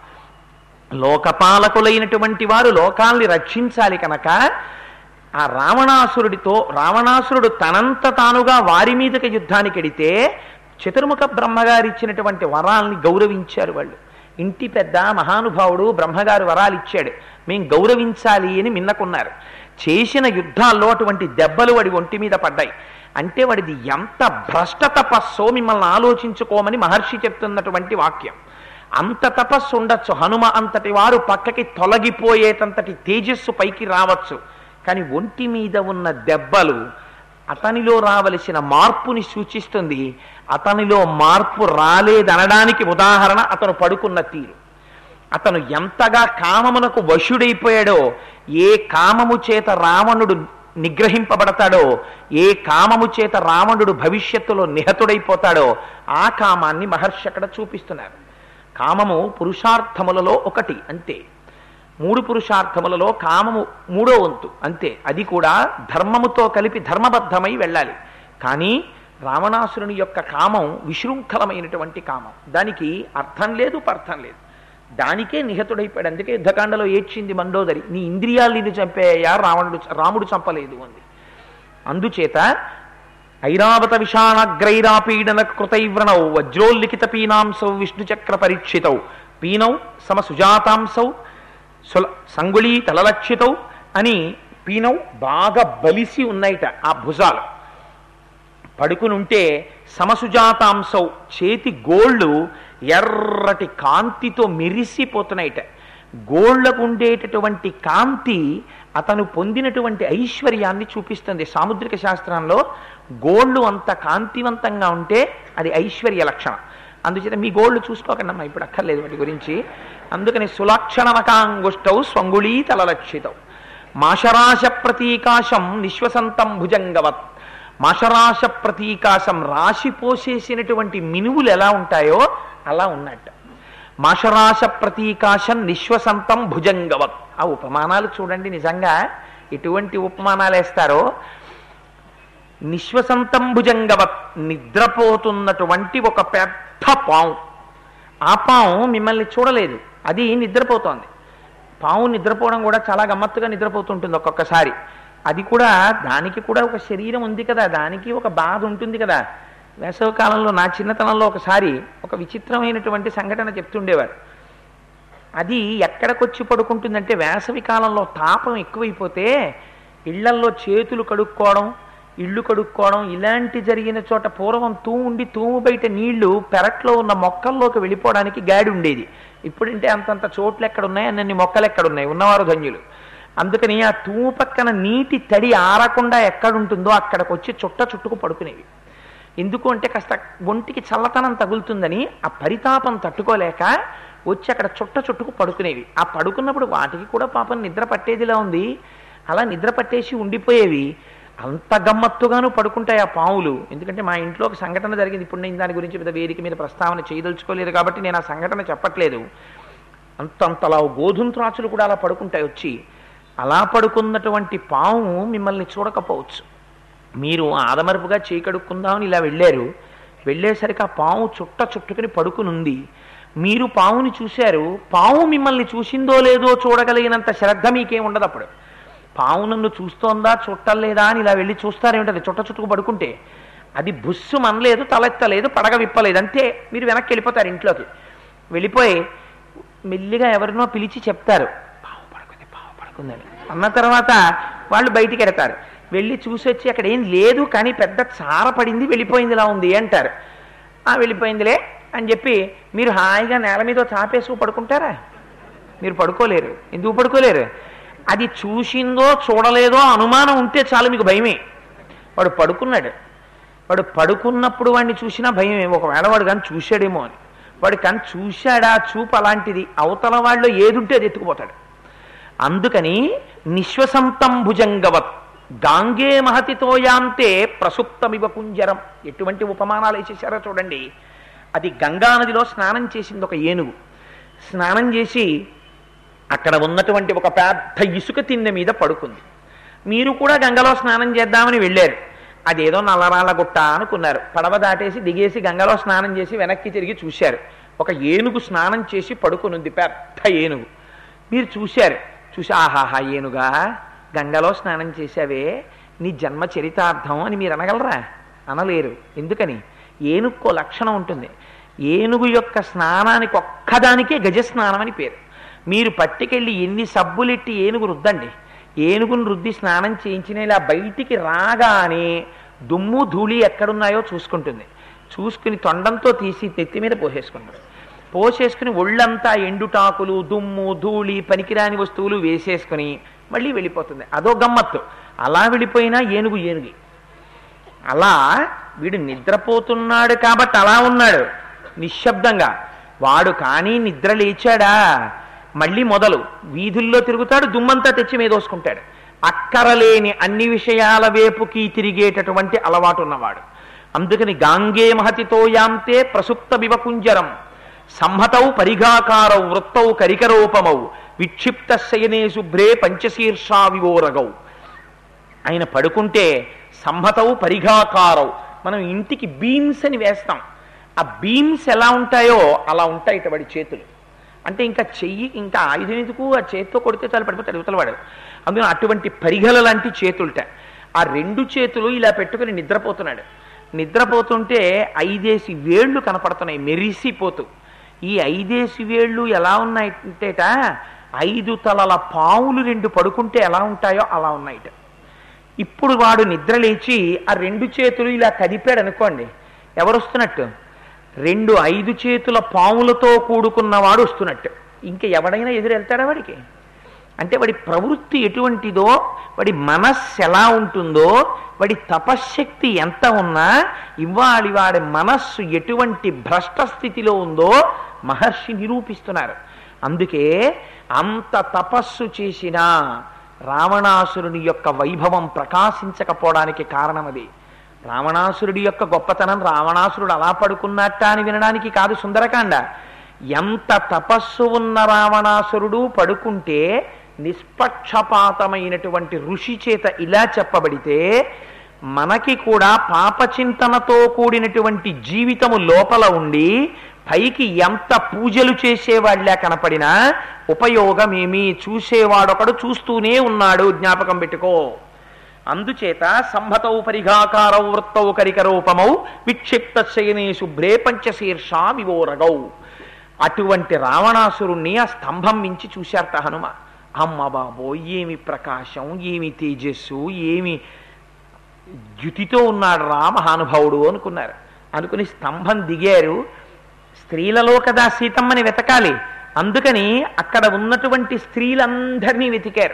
లోకపాలకులైనటువంటి వారు లోకాల్ని రక్షించాలి కనుక ఆ రావణాసురుడితో రావణాసురుడు తనంత తానుగా వారి మీదకి యుద్ధానికి ఎడితే చతుర్ముఖ బ్రహ్మగారు ఇచ్చినటువంటి వరాల్ని గౌరవించారు వాళ్ళు ఇంటి పెద్ద మహానుభావుడు బ్రహ్మగారు వరాలు ఇచ్చాడు మేం గౌరవించాలి అని మిన్నకున్నారు చేసిన యుద్ధాల్లో అటువంటి దెబ్బలు వాడి ఒంటి మీద పడ్డాయి అంటే వాడిది ఎంత భ్రష్ట తపస్సో మిమ్మల్ని ఆలోచించుకోమని మహర్షి చెప్తున్నటువంటి వాక్యం అంత తపస్సు ఉండొచ్చు హనుమ అంతటి వారు పక్కకి తొలగిపోయేటంతటి తేజస్సు పైకి రావచ్చు కానీ ఒంటి మీద ఉన్న దెబ్బలు అతనిలో రావలసిన మార్పుని సూచిస్తుంది అతనిలో మార్పు రాలేదనడానికి ఉదాహరణ అతను పడుకున్న తీరు అతను ఎంతగా కామమునకు వశుడైపోయాడో ఏ కామము చేత రావణుడు నిగ్రహింపబడతాడో ఏ కామము చేత రావణుడు భవిష్యత్తులో నిహతుడైపోతాడో ఆ కామాన్ని మహర్షి అక్కడ చూపిస్తున్నారు కామము పురుషార్థములలో ఒకటి అంతే మూడు పురుషార్థములలో కామము మూడో వంతు అంతే అది కూడా ధర్మముతో కలిపి ధర్మబద్ధమై వెళ్ళాలి కానీ రావణాసురుని యొక్క కామం విశృంఖలమైనటువంటి కామం దానికి అర్థం లేదు పర్థం లేదు దానికే నిహతుడైపోయాడు అందుకే యుద్ధకాండలో ఏడ్చింది మండోదరి నీ ఇంద్రియాలు నిన్ను చంపేయా రావణుడు రాముడు చంపలేదు అంది అందుచేత ఐరావత విషాణగ్రైరాపీడన కృతైవ్రణౌ వజ్రోల్లిఖిత పీనాంసౌ విష్ణుచక్ర పరీక్షితౌ పీనౌ సమ సుజాతాంసౌ సుల సంగుళీ తలలక్షితౌ అని పీనౌ బాగా బలిసి ఉన్నాయిట ఆ భుజాలు పడుకునుంటే సమసుజాతాంశౌ చేతి గోళ్ళు ఎర్రటి కాంతితో మెరిసిపోతున్నాయిట గోళ్లకు ఉండేటటువంటి కాంతి అతను పొందినటువంటి ఐశ్వర్యాన్ని చూపిస్తుంది సాముద్రిక శాస్త్రంలో గోళ్ళు అంత కాంతివంతంగా ఉంటే అది ఐశ్వర్య లక్షణం అందుచేత మీ గోళ్ళు చూసుకోకండి అమ్మా ఇప్పుడు అక్కర్లేదు వాటి గురించి అందుకని సులక్షణమకాంగుష్టౌ స్వంగుళీ తలలక్షితౌ మాషరాశ ప్రతీకాశం నిశ్వసంతం భుజంగవత్ మాషరాశ ప్రతీకాశం రాశి పోసేసినటువంటి మినువులు ఎలా ఉంటాయో అలా ఉన్నట్టు మాషరాశ ప్రతీకాశం నిశ్వసంతం భుజంగవత్ ఆ ఉపమానాలు చూడండి నిజంగా ఎటువంటి ఉపమానాలు వేస్తారో నిశ్వసంతం భుజంగవత్ నిద్రపోతున్నటువంటి ఒక పెద్ద పాము ఆ పాము మిమ్మల్ని చూడలేదు అది నిద్రపోతోంది పాము నిద్రపోవడం కూడా చాలా గమ్మత్తుగా నిద్రపోతుంటుంది ఒక్కొక్కసారి అది కూడా దానికి కూడా ఒక శరీరం ఉంది కదా దానికి ఒక బాధ ఉంటుంది కదా వేసవ కాలంలో నా చిన్నతనంలో ఒకసారి ఒక విచిత్రమైనటువంటి సంఘటన చెప్తుండేవారు అది ఎక్కడికొచ్చి పడుకుంటుందంటే వేసవి కాలంలో తాపం ఎక్కువైపోతే ఇళ్లల్లో చేతులు కడుక్కోవడం ఇళ్ళు కడుక్కోవడం ఇలాంటి జరిగిన చోట పూర్వం తూము ఉండి తూము బయట నీళ్లు పెరట్లో ఉన్న మొక్కల్లోకి వెళ్ళిపోవడానికి గాడి ఉండేది ఇప్పుడంటే అంతంత చోట్లు ఎక్కడ ఉన్నాయి అన్ని మొక్కలు ఎక్కడ ఉన్నాయి ఉన్నవారు ధన్యులు అందుకని ఆ తూము పక్కన నీటి తడి ఆరకుండా ఎక్కడుంటుందో అక్కడికి వచ్చి చుట్ట చుట్టుకు పడుకునేవి ఎందుకు అంటే కాస్త ఒంటికి చల్లతనం తగులుతుందని ఆ పరితాపం తట్టుకోలేక వచ్చి అక్కడ చుట్ట చుట్టుకు పడుకునేవి ఆ పడుకున్నప్పుడు వాటికి కూడా పాపం నిద్ర పట్టేదిలా ఉంది అలా నిద్ర పట్టేసి ఉండిపోయేవి అంత గమ్మత్తుగాను పడుకుంటాయి ఆ పావులు ఎందుకంటే మా ఇంట్లో ఒక సంఘటన జరిగింది ఇప్పుడు నేను దాని గురించి పెద్ద వేదిక మీద ప్రస్తావన చేయదలుచుకోలేదు కాబట్టి నేను ఆ సంఘటన చెప్పట్లేదు అంతంతలా గోధుమ త్రాచులు కూడా అలా పడుకుంటాయి వచ్చి అలా పడుకున్నటువంటి పాము మిమ్మల్ని చూడకపోవచ్చు మీరు ఆదమరుపుగా చేయి కడుక్కుందామని ఇలా వెళ్ళారు వెళ్ళేసరికి ఆ పాము చుట్ట చుట్టుకుని పడుకునుంది మీరు పావుని చూశారు పాము మిమ్మల్ని చూసిందో లేదో చూడగలిగినంత శ్రద్ధ మీకేం ఉండదు అప్పుడు పావు నన్ను చూస్తోందా చుట్టలేదా అని ఇలా వెళ్ళి చూస్తారేమిటది చుట్ట చుట్టుకు పడుకుంటే అది బుస్సు మనలేదు తలెత్తలేదు పడగ విప్పలేదు అంతే మీరు వెనక్కి వెళ్ళిపోతారు ఇంట్లోకి వెళ్ళిపోయి మెల్లిగా ఎవరినో పిలిచి చెప్తారు పావు పడుకుంది పావు పడుకుందని అన్న తర్వాత వాళ్ళు బయటికి వెడతారు వెళ్ళి చూసి వచ్చి అక్కడ ఏం లేదు కానీ పెద్ద చార పడింది వెళ్ళిపోయింది ఇలా ఉంది అంటారు ఆ వెళ్ళిపోయిందిలే అని చెప్పి మీరు హాయిగా నేల మీద చాపేసుకు పడుకుంటారా మీరు పడుకోలేరు ఎందుకు పడుకోలేరు అది చూసిందో చూడలేదో అనుమానం ఉంటే చాలు మీకు భయమే వాడు పడుకున్నాడు వాడు పడుకున్నప్పుడు వాడిని చూసినా భయమే ఒకవేళ వాడు కానీ చూశాడేమో అని వాడు కానీ చూశాడా చూపు అలాంటిది అవతల వాళ్ళు ఏదుంటే అది ఎత్తుకుపోతాడు అందుకని నిశ్వసంతం భుజంగవత్ గాంగే మహతితోయాంతే ప్రసుప్తమివ కుంజరం ఎటువంటి ఉపమానాలు వేసేసారో చూడండి అది గంగా నదిలో స్నానం చేసింది ఒక ఏనుగు స్నానం చేసి అక్కడ ఉన్నటువంటి ఒక పెద్ద ఇసుక తిన్నె మీద పడుకుంది మీరు కూడా గంగలో స్నానం చేద్దామని వెళ్ళారు అదేదో నల్లరాళ్ళ గుట్ట అనుకున్నారు పడవ దాటేసి దిగేసి గంగలో స్నానం చేసి వెనక్కి తిరిగి చూశారు ఒక ఏనుగు స్నానం చేసి పడుకునుంది పెద్ద ఏనుగు మీరు చూశారు చూసి ఆహాహా ఏనుగా గంగలో స్నానం చేశావే నీ జన్మ చరితార్థం అని మీరు అనగలరా అనలేరు ఎందుకని ఏనుక్కో లక్షణం ఉంటుంది ఏనుగు యొక్క స్నానానికి ఒక్కదానికే గజస్నానం అని పేరు మీరు పట్టుకెళ్ళి ఎన్ని సబ్బులెట్టి ఏనుగు రుద్దండి ఏనుగును రుద్ది స్నానం చేయించిన ఇలా బయటికి రాగానే దుమ్ము ధూళి ఎక్కడున్నాయో చూసుకుంటుంది చూసుకుని తొండంతో తీసి నెత్తి మీద పోసేసుకుంటుంది పోసేసుకుని ఒళ్ళంతా ఎండుటాకులు దుమ్ము ధూళి పనికిరాని వస్తువులు వేసేసుకుని మళ్ళీ వెళ్ళిపోతుంది అదో గమ్మత్తు అలా వెళ్ళిపోయినా ఏనుగు ఏనుగి అలా వీడు నిద్రపోతున్నాడు కాబట్టి అలా ఉన్నాడు నిశ్శబ్దంగా వాడు కానీ నిద్ర లేచాడా మళ్ళీ మొదలు వీధుల్లో తిరుగుతాడు దుమ్మంతా తెచ్చి మీదోసుకుంటాడు అక్కరలేని అన్ని విషయాల వేపుకి తిరిగేటటువంటి అలవాటు ఉన్నవాడు అందుకని గాంగే మహతితో యాంతే ప్రసుప్త వివకుంజరం సంహతౌ పరిఘాకారౌ వృత్తౌ కరికరూపమౌ విక్షిప్త శయనే శుభ్రే పంచశీర్షా వివోరగౌ ఆయన పడుకుంటే సంహతవు పరిఘాకారవు మనం ఇంటికి బీమ్స్ అని వేస్తాం ఆ బీమ్స్ ఎలా ఉంటాయో అలా ఉంటాయి ఇట వాడి చేతులు అంటే ఇంకా చెయ్యి ఇంకా ఆయుధం ఎందుకు ఆ చేతితో కొడితే చాలు పడిపోతాడు ఇవతల వాడు అందుకని అటువంటి పరిగల లాంటి చేతులుట ఆ రెండు చేతులు ఇలా పెట్టుకుని నిద్రపోతున్నాడు నిద్రపోతుంటే ఐదేసి వేళ్ళు కనపడుతున్నాయి మెరిసిపోతూ ఈ ఐదేసి వేళ్ళు ఎలా ఉన్నాయంటేట ఐదు తలల పావులు రెండు పడుకుంటే ఎలా ఉంటాయో అలా ఉన్నాయిట ఇప్పుడు వాడు నిద్ర లేచి ఆ రెండు చేతులు ఇలా కదిపాడు అనుకోండి ఎవరు వస్తున్నట్టు రెండు ఐదు చేతుల పాములతో కూడుకున్నవాడు వస్తున్నట్టు ఇంకా ఎవడైనా ఎదురు వెళ్తాడా వాడికి అంటే వాడి ప్రవృత్తి ఎటువంటిదో వాడి మనస్సు ఎలా ఉంటుందో వాడి తపశ్శక్తి ఎంత ఉన్నా ఇవాళ వాడి మనస్సు ఎటువంటి భ్రష్ట స్థితిలో ఉందో మహర్షి నిరూపిస్తున్నారు అందుకే అంత తపస్సు చేసినా రావణాసురుని యొక్క వైభవం ప్రకాశించకపోవడానికి కారణం అది రావణాసురుడి యొక్క గొప్పతనం రావణాసురుడు అలా పడుకున్నట్ట అని వినడానికి కాదు సుందరకాండ ఎంత తపస్సు ఉన్న రావణాసురుడు పడుకుంటే నిష్పక్షపాతమైనటువంటి ఋషి చేత ఇలా చెప్పబడితే మనకి కూడా పాపచింతనతో కూడినటువంటి జీవితము లోపల ఉండి పైకి ఎంత పూజలు చేసేవాళ్ళ కనపడినా ఉపయోగమేమి చూసేవాడొకడు చూస్తూనే ఉన్నాడు జ్ఞాపకం పెట్టుకో అందుచేత సంహతౌ పరిఘాకారౌ వృత్తౌ కరికరూపమౌ విక్షిప్త శయనే శుభ్రే పంచశీర్షా వివోరగౌ అటువంటి రావణాసురుణ్ణి ఆ స్తంభం మించి చూశారట హనుమ అమ్మ బాబో ఏమి ప్రకాశం ఏమి తేజస్సు ఏమి యుతితో ఉన్నాడు రా మహానుభావుడు అనుకున్నారు అనుకుని స్తంభం దిగారు స్త్రీలలో కదా సీతమ్మని వెతకాలి అందుకని అక్కడ ఉన్నటువంటి స్త్రీలందరినీ వెతికారు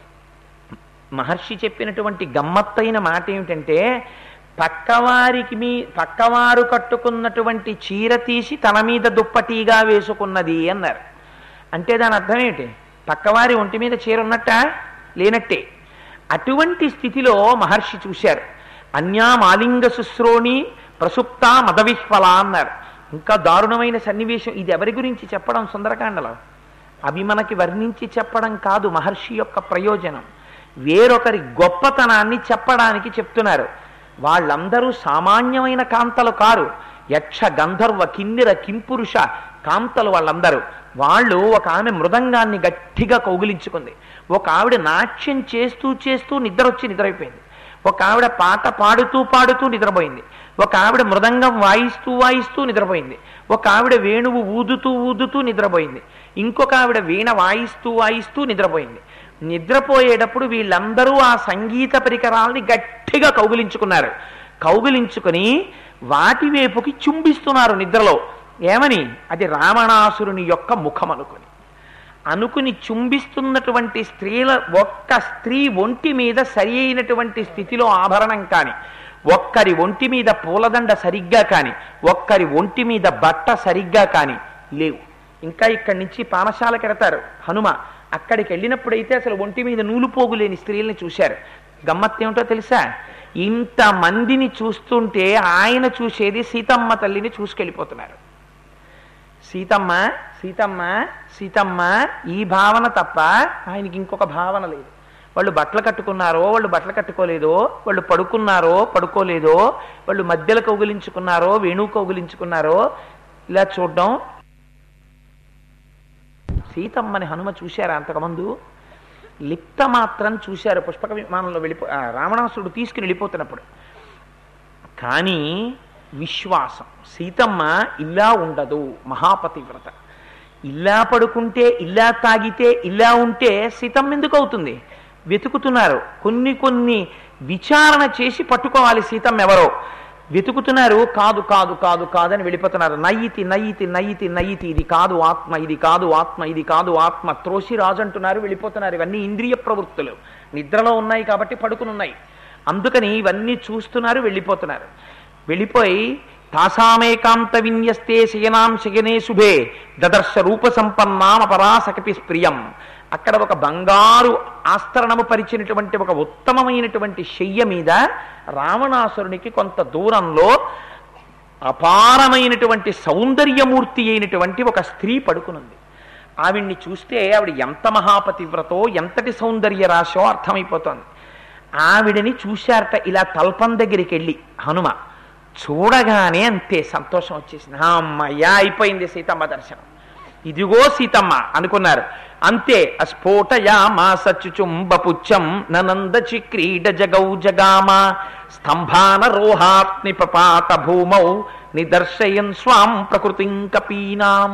మహర్షి చెప్పినటువంటి గమ్మత్తైన మాట ఏమిటంటే పక్కవారికి మీ పక్కవారు కట్టుకున్నటువంటి చీర తీసి తన మీద దుప్పటీగా వేసుకున్నది అన్నారు అంటే దాని అర్థం ఏమిటి పక్కవారి ఒంటి మీద చీర ఉన్నట్ట లేనట్టే అటువంటి స్థితిలో మహర్షి చూశారు అన్యామాలింగ శుశ్రోణి ప్రసుప్త మదవిహ్వల అన్నారు ఇంకా దారుణమైన సన్నివేశం ఇది ఎవరి గురించి చెప్పడం సుందరకాండలో అవి మనకి వర్ణించి చెప్పడం కాదు మహర్షి యొక్క ప్రయోజనం వేరొకరి గొప్పతనాన్ని చెప్పడానికి చెప్తున్నారు వాళ్ళందరూ సామాన్యమైన కాంతలు కారు యక్ష గంధర్వ కిన్నెర కింపురుష కాంతలు వాళ్ళందరూ వాళ్ళు ఒక ఆమె మృదంగాన్ని గట్టిగా కౌగిలించుకుంది ఒక ఆవిడ నాట్యం చేస్తూ చేస్తూ నిద్ర వచ్చి నిద్రైపోయింది ఒక ఆవిడ పాట పాడుతూ పాడుతూ నిద్రపోయింది ఒక ఆవిడ మృదంగం వాయిస్తూ వాయిస్తూ నిద్రపోయింది ఒక ఆవిడ వేణువు ఊదుతూ ఊదుతూ నిద్రపోయింది ఇంకొక ఆవిడ వీణ వాయిస్తూ వాయిస్తూ నిద్రపోయింది నిద్రపోయేటప్పుడు వీళ్ళందరూ ఆ సంగీత పరికరాలని గట్టిగా కౌగిలించుకున్నారు కౌగిలించుకుని వాటి వైపుకి చుంబిస్తున్నారు నిద్రలో ఏమని అది రావణాసురుని యొక్క ముఖం అనుకుని అనుకుని చుంబిస్తున్నటువంటి స్త్రీల ఒక్క స్త్రీ ఒంటి మీద సరి అయినటువంటి స్థితిలో ఆభరణం కాని ఒక్కరి ఒంటి మీద పూలదండ సరిగ్గా కాని ఒక్కరి ఒంటి మీద బట్ట సరిగ్గా కాని లేవు ఇంకా ఇక్కడి నుంచి పానశాలకు ఎడతారు హనుమ అక్కడికి వెళ్ళినప్పుడైతే అసలు ఒంటి మీద నూలు పోగు లేని స్త్రీల్ని చూశారు గమ్మత్ ఏమిటో తెలుసా ఇంత మందిని చూస్తుంటే ఆయన చూసేది సీతమ్మ తల్లిని చూసుకెళ్ళిపోతున్నారు సీతమ్మ సీతమ్మ సీతమ్మ ఈ భావన తప్ప ఆయనకి ఇంకొక భావన లేదు వాళ్ళు బట్టలు కట్టుకున్నారో వాళ్ళు బట్టలు కట్టుకోలేదో వాళ్ళు పడుకున్నారో పడుకోలేదో వాళ్ళు మధ్యలో కౌగిలించుకున్నారో వేణువు కౌగిలించుకున్నారో ఇలా చూడడం సీతమ్మని హనుమ చూశారా అంతకుముందు లిప్త మాత్రం చూశారు పుష్పక విమానంలో వెళ్ళిపో ఆ, రావణాసురుడు తీసుకుని వెళ్ళిపోతున్నప్పుడు కానీ విశ్వాసం సీతమ్మ ఇలా ఉండదు మహాపతివ్రత ఇలా పడుకుంటే ఇలా తాగితే ఇలా ఉంటే సీతమ్మ ఎందుకు అవుతుంది వెతుకుతున్నారు కొన్ని కొన్ని విచారణ చేసి పట్టుకోవాలి సీతమ్మ ఎవరో వెతుకుతున్నారు కాదు కాదు కాదు కాదని వెళ్ళిపోతున్నారు నయ్యితి నయ్యితి నయ్యితి నయ్యితి ఇది కాదు ఆత్మ ఇది కాదు ఆత్మ ఇది కాదు ఆత్మ త్రోసి రాజు అంటున్నారు వెళ్ళిపోతున్నారు ఇవన్నీ ఇంద్రియ ప్రవృత్తులు నిద్రలో ఉన్నాయి కాబట్టి పడుకుని ఉన్నాయి అందుకని ఇవన్నీ చూస్తున్నారు వెళ్ళిపోతున్నారు వెళ్ళిపోయి తాసామేకాంత విన్యస్తే శయనాం శయనే శుభే దదర్శ రూప సంపన్నామ పరాసకపి ప్రియం అక్కడ ఒక బంగారు ఆస్తరణము పరిచినటువంటి ఒక ఉత్తమమైనటువంటి శయ్య మీద రావణాసురునికి కొంత దూరంలో అపారమైనటువంటి సౌందర్యమూర్తి అయినటువంటి ఒక స్త్రీ పడుకునుంది ఆవిడ్ని చూస్తే ఆవిడ ఎంత మహాపతివ్రతో ఎంతటి సౌందర్య రాశో అర్థమైపోతోంది ఆవిడని చూశారట ఇలా తల్పం దగ్గరికి వెళ్ళి హనుమ చూడగానే అంతే సంతోషం వచ్చేసింది అమ్మయ్యా అయిపోయింది సీతమ్మ దర్శనం ఇదిగో సీతమ్మ అనుకున్నారు అంతే అస్ఫోటయామా సచుచుంబపుచ్చం ననందచి క్రీడ జగౌ జగామ స్తంభాన రోహాత్ని పపాత భూమౌ నిదర్శయన్ స్వాం ప్రకృతిం కపీనాం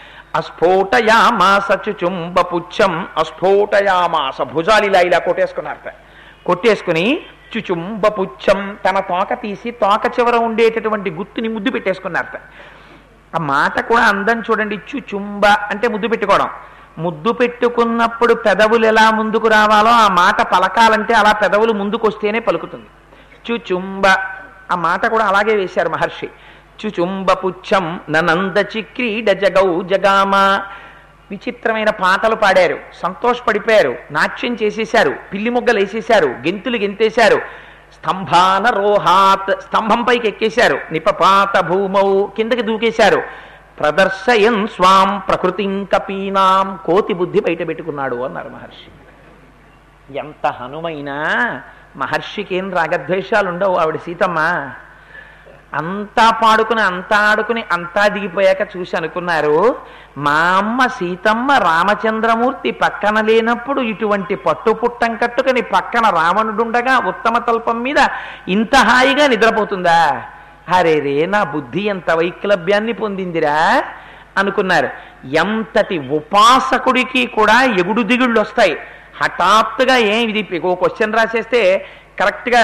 అస్ఫోటయామాస చుచుంబపుచ్చం అస్ఫోటయామాస భుజాలు ఇలా ఇలా కొట్టేసుకున్నారట కొట్టేసుకుని చుచుంబపుచ్చం తన తోక తీసి తోక చివర ఉండేటటువంటి గుత్తుని ముద్దు పెట్టేసుకున్నారట ఆ మాట కూడా అందం చూడండి చుచుంబ అంటే ముద్దు పెట్టుకోవడం ముద్దు పెట్టుకున్నప్పుడు పెదవులు ఎలా ముందుకు రావాలో ఆ మాట పలకాలంటే అలా పెదవులు ముందుకు వస్తేనే పలుకుతుంది చుచుంబ ఆ మాట కూడా అలాగే వేశారు మహర్షి చుచుంబ పుచ్చం ననందచి క్రీడ జగౌ జగామ విచిత్రమైన పాటలు పాడారు సంతోషపడిపోయారు నాట్యం చేసేశారు పిల్లి మొగ్గలు వేసేశారు గెంతులు గెంతేశారు స్తంభాన రోహాత్ స్తంభం పైకి ఎక్కేశారు నిపపాత భూమౌ కిందకి దూకేశారు ప్రదర్శయన్ స్వాం ప్రకృతిం కపీనాం కోతి బుద్ధి బయట పెట్టుకున్నాడు అన్నారు మహర్షి ఎంత హనుమైనా మహర్షికి ఏం రాగద్వేషాలు ఉండవు ఆవిడ సీతమ్మ అంతా పాడుకుని అంతా ఆడుకుని అంతా దిగిపోయాక చూసి అనుకున్నారు మా అమ్మ సీతమ్మ రామచంద్రమూర్తి పక్కన లేనప్పుడు ఇటువంటి పట్టు పుట్టం కట్టుకుని పక్కన రావణుడుండగా ఉత్తమ తల్పం మీద ఇంత హాయిగా నిద్రపోతుందా హరే రే నా బుద్ధి ఎంత వైక్లభ్యాన్ని పొందిందిరా అనుకున్నారు ఎంతటి ఉపాసకుడికి కూడా ఎగుడు దిగుళ్ళు వస్తాయి హఠాత్తుగా ఏం ఇది ఓ క్వశ్చన్ రాసేస్తే కరెక్ట్గా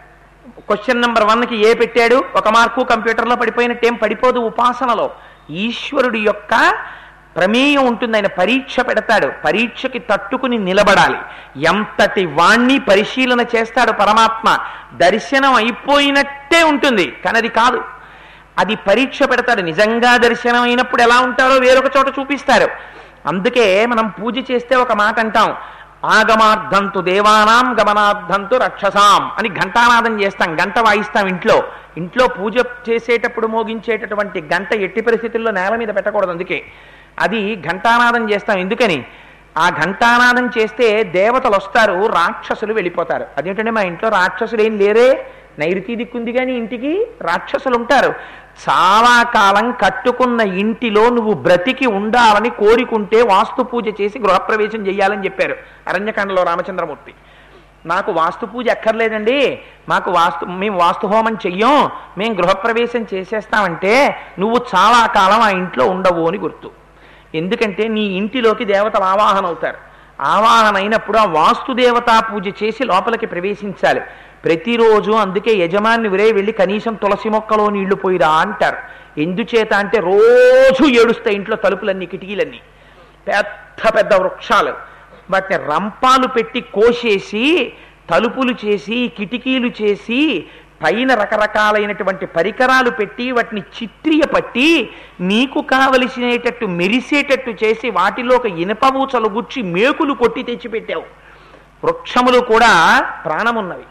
క్వశ్చన్ నెంబర్ వన్కి ఏ పెట్టాడు ఒక మార్కు కంప్యూటర్లో పడిపోయినట్టు ఏం పడిపోదు ఉపాసనలో ఈశ్వరుడి యొక్క ప్రమేయం ఉంటుంది ఆయన పరీక్ష పెడతాడు పరీక్షకి తట్టుకుని నిలబడాలి ఎంతటి వాణ్ణి పరిశీలన చేస్తాడు పరమాత్మ దర్శనం అయిపోయినట్టే ఉంటుంది కానీ అది కాదు అది పరీక్ష పెడతాడు నిజంగా దర్శనం అయినప్పుడు ఎలా ఉంటారో వేరొక చోట చూపిస్తారు అందుకే మనం పూజ చేస్తే ఒక మాట అంటాం ఆగమార్థంతు దేవానాం గమనార్థంతు రక్షసాం అని ఘంటానాదం చేస్తాం గంట వాయిస్తాం ఇంట్లో ఇంట్లో పూజ చేసేటప్పుడు మోగించేటటువంటి గంట ఎట్టి పరిస్థితుల్లో నేల మీద పెట్టకూడదు అందుకే అది ఘంటానాదం చేస్తాం ఎందుకని ఆ ఘంటానాదం చేస్తే దేవతలు వస్తారు రాక్షసులు వెళ్ళిపోతారు అదేంటంటే మా ఇంట్లో రాక్షసులు ఏం లేరే నైరుతి దిక్కుంది కానీ ఇంటికి రాక్షసులు ఉంటారు చాలా కాలం కట్టుకున్న ఇంటిలో నువ్వు బ్రతికి ఉండాలని కోరికుంటే వాస్తు పూజ చేసి గృహప్రవేశం చేయాలని చెప్పారు అరణ్యకాండలో రామచంద్రమూర్తి నాకు వాస్తు పూజ ఎక్కర్లేదండి మాకు వాస్తు మేము వాస్తు హోమం చెయ్యం మేము గృహప్రవేశం చేసేస్తామంటే నువ్వు చాలా కాలం ఆ ఇంట్లో ఉండవు అని గుర్తు ఎందుకంటే నీ ఇంటిలోకి దేవతలు ఆవాహన అవుతారు ఆవాహన అయినప్పుడు ఆ వాస్తు దేవతా పూజ చేసి లోపలికి ప్రవేశించాలి ప్రతిరోజు అందుకే యజమాని విరే వెళ్ళి కనీసం తులసి మొక్కలో నీళ్లు పోయిరా అంటారు ఎందుచేత అంటే రోజు ఏడుస్తాయి ఇంట్లో తలుపులన్నీ కిటికీలన్నీ పెద్ద పెద్ద వృక్షాలు వాటిని రంపాలు పెట్టి కోసేసి తలుపులు చేసి కిటికీలు చేసి పైన రకరకాలైనటువంటి పరికరాలు పెట్టి వాటిని చిత్రియ పట్టి నీకు కావలసినటట్టు మెరిసేటట్టు చేసి వాటిలో ఒక ఇనపమూచలు గుచ్చి మేకులు కొట్టి తెచ్చిపెట్టావు వృక్షములు కూడా ప్రాణమున్నవి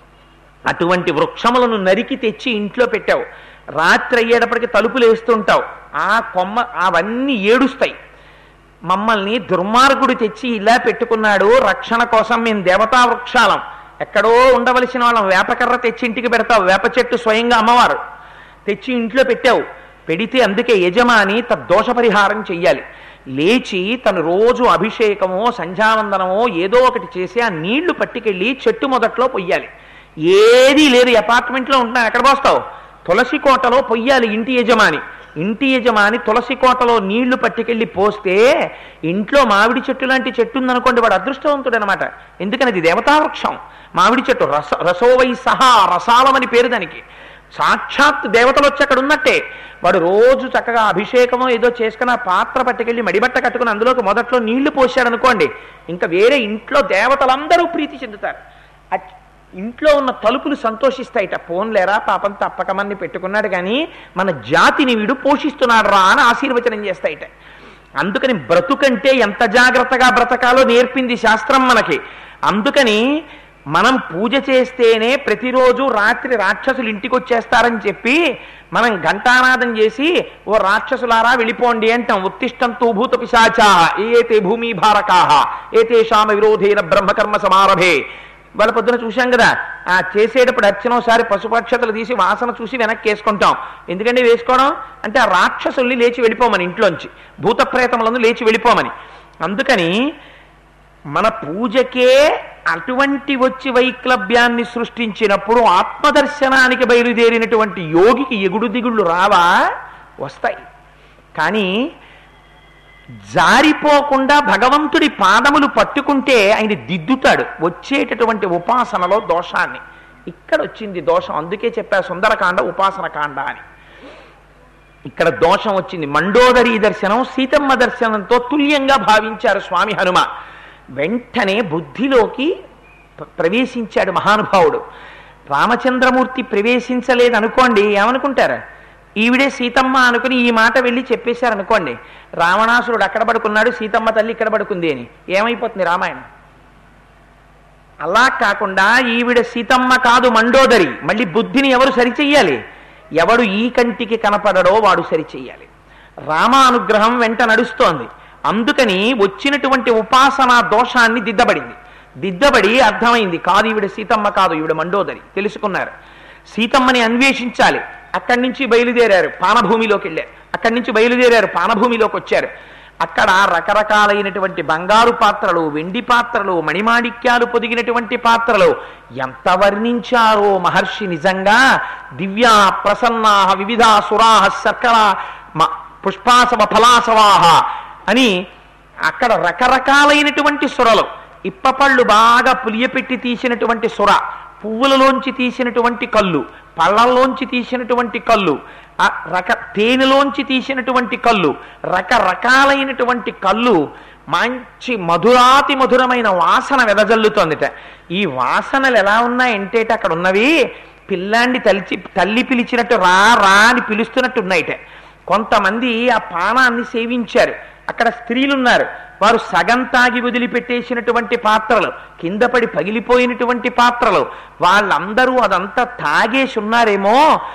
అటువంటి వృక్షములను నరికి తెచ్చి ఇంట్లో పెట్టావు రాత్రి అయ్యేటప్పటికి తలుపులు వేస్తుంటావు ఆ కొమ్మ అవన్నీ ఏడుస్తాయి మమ్మల్ని దుర్మార్గుడు తెచ్చి ఇలా పెట్టుకున్నాడు రక్షణ కోసం మేము దేవతా వృక్షాలం ఎక్కడో ఉండవలసిన వాళ్ళం వేపకర్ర తెచ్చి ఇంటికి పెడతావు వేప చెట్టు స్వయంగా అమ్మవారు తెచ్చి ఇంట్లో పెట్టావు పెడితే అందుకే యజమాని తద్దోష పరిహారం చెయ్యాలి లేచి తను రోజు అభిషేకమో సంధ్యావందనమో ఏదో ఒకటి చేసి ఆ నీళ్లు పట్టుకెళ్ళి చెట్టు మొదట్లో పొయ్యాలి ఏదీ లేదు అపార్ట్మెంట్లో ఉంటున్నాను ఎక్కడ పోస్తావు తులసి కోటలో పొయ్యాలి ఇంటి యజమాని ఇంటి యజమాని తులసి కోటలో నీళ్లు పట్టుకెళ్ళి పోస్తే ఇంట్లో మామిడి చెట్టు లాంటి చెట్టు ఉందనుకోండి వాడు అదృష్టవంతుడు అనమాట ఎందుకని అది దేవతావృక్షం మామిడి చెట్టు రస రసోవై సహా రసాలమని పేరు దానికి సాక్షాత్ దేవతలు వచ్చి అక్కడ ఉన్నట్టే వాడు రోజు చక్కగా అభిషేకమో ఏదో చేసుకుని ఆ పాత్ర పట్టుకెళ్ళి మడిబట్ట కట్టుకుని అందులోకి మొదట్లో నీళ్లు పోసాడు అనుకోండి ఇంకా వేరే ఇంట్లో దేవతలందరూ ప్రీతి చెందుతారు ఆ ఇంట్లో ఉన్న తలుపులు సంతోషిస్తాయిట పోన్లేరా పాపం తప్పకమని పెట్టుకున్నాడు కానీ మన జాతిని వీడు పోషిస్తున్నాడు రా అని ఆశీర్వచనం చేస్తాయిట అందుకని బ్రతుకంటే ఎంత జాగ్రత్తగా బ్రతకాలో నేర్పింది శాస్త్రం మనకి అందుకని మనం పూజ చేస్తేనే ప్రతిరోజు రాత్రి రాక్షసులు ఇంటికి వచ్చేస్తారని చెప్పి మనం ఘంటానాదం చేసి ఓ రాక్షసులారా వెళ్ళిపోండి అంటాం ఉత్తిష్టంతు భూత పిశాచా ఏతే భూమి భారకాహ ఏతేషామ విరోధేన బ్రహ్మకర్మ సమారభే వాళ్ళ పొద్దున చూశాం కదా ఆ చేసేటప్పుడు అర్చనోసారి పశుపక్షతలు తీసి వాసన చూసి వెనక్కి వేసుకుంటాం ఎందుకంటే వేసుకోవడం అంటే ఆ రాక్షసుల్ని లేచి వెళ్ళిపోమని ఇంట్లోంచి భూత ప్రేతములను లేచి వెళ్ళిపోమని అందుకని మన పూజకే అటువంటి వచ్చి వైక్లభ్యాన్ని సృష్టించినప్పుడు ఆత్మదర్శనానికి బయలుదేరినటువంటి యోగికి ఎగుడు దిగుళ్ళు రావా వస్తాయి కానీ జారిపోకుండా భగవంతుడి పాదములు పట్టుకుంటే ఆయన దిద్దుతాడు వచ్చేటటువంటి ఉపాసనలో దోషాన్ని ఇక్కడ వచ్చింది దోషం అందుకే చెప్పా సుందరకాండ ఉపాసన కాండ అని ఇక్కడ దోషం వచ్చింది మండోదరి దర్శనం సీతమ్మ దర్శనంతో తుల్యంగా భావించారు స్వామి హనుమ వెంటనే బుద్ధిలోకి ప్ర- ప్రవేశించాడు మహానుభావుడు రామచంద్రమూర్తి ప్రవేశించలేదు అనుకోండి ఏమనుకుంటారు ఈవిడే సీతమ్మ అనుకుని ఈ మాట వెళ్ళి చెప్పేశారు అనుకోండి రావణాసురుడు అక్కడ పడుకున్నాడు సీతమ్మ తల్లి ఇక్కడ పడుకుంది అని ఏమైపోతుంది రామాయణం అలా కాకుండా ఈవిడ సీతమ్మ కాదు మండోదరి మళ్ళీ బుద్ధిని ఎవరు సరిచెయ్యాలి ఎవడు ఈ కంటికి కనపడడో వాడు సరిచెయ్యాలి రామ అనుగ్రహం వెంట నడుస్తోంది అందుకని వచ్చినటువంటి ఉపాసనా దోషాన్ని దిద్దబడింది దిద్దబడి అర్థమైంది కాదు ఈవిడ సీతమ్మ కాదు ఈవిడ మండోదరి తెలుసుకున్నారు సీతమ్మని అన్వేషించాలి అక్కడి నుంచి బయలుదేరారు పానభూమిలోకి వెళ్ళారు అక్కడి నుంచి బయలుదేరారు పానభూమిలోకి వచ్చారు అక్కడ రకరకాలైనటువంటి బంగారు పాత్రలు వెండి పాత్రలు మణిమాణిక్యాలు పొదిగినటువంటి పాత్రలు ఎంత వర్ణించారో మహర్షి నిజంగా దివ్యా ప్రసన్నా వివిధ సురాహ సర్కర మ- పుష్పాసవ ఫలాసవాహ అని అక్కడ రకరకాలైనటువంటి సురలు ఇప్పపళ్ళు బాగా పులియపెట్టి తీసినటువంటి సుర పువ్వులలోంచి తీసినటువంటి కళ్ళు పళ్ళల్లోంచి తీసినటువంటి కళ్ళు ఆ రక తేనెలోంచి తీసినటువంటి కళ్ళు రకరకాలైనటువంటి కళ్ళు మంచి మధురాతి మధురమైన వాసన వెదజల్లుతోందిట ఈ వాసనలు ఎలా ఉన్నాయంటే అక్కడ ఉన్నవి పిల్లాన్ని తలిచి తల్లి పిలిచినట్టు రా రా అని పిలుస్తున్నట్టు ఉన్నాయిట కొంతమంది ఆ పానాన్ని సేవించారు అక్కడ స్త్రీలున్నారు వారు సగం తాగి వదిలిపెట్టేసినటువంటి పాత్రలు కింద పడి పగిలిపోయినటువంటి పాత్రలు వాళ్ళందరూ అదంతా తాగేసి ఉన్నారేమో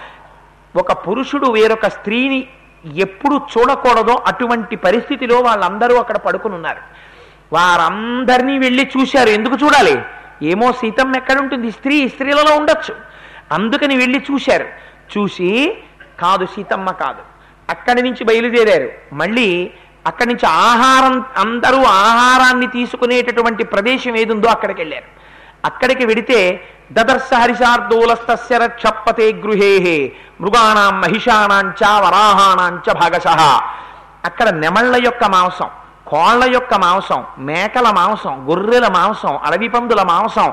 ఒక పురుషుడు వేరొక స్త్రీని ఎప్పుడు చూడకూడదో అటువంటి పరిస్థితిలో వాళ్ళందరూ అక్కడ పడుకుని ఉన్నారు వారందరినీ వెళ్ళి చూశారు ఎందుకు చూడాలి ఏమో సీతమ్మ ఎక్కడుంటుంది స్త్రీ స్త్రీలలో ఉండొచ్చు అందుకని వెళ్ళి చూశారు చూసి కాదు సీతమ్మ కాదు అక్కడి నుంచి బయలుదేరారు మళ్ళీ అక్కడి నుంచి ఆహారం అందరూ ఆహారాన్ని తీసుకునేటటువంటి ప్రదేశం ఏదుందో అక్కడికి వెళ్ళారు అక్కడికి వెడితే దదర్శ హరిశార్దూలస్తస్య రక్షప్పతే గృహే మృగాణాం మహిషాణాంచ వరాహాణాంచ భాగశ అక్కడ నెమళ్ళ యొక్క మాంసం కోళ్ల యొక్క మాంసం మేకల మాంసం గొర్రెల మాంసం అడవి పందుల మాంసం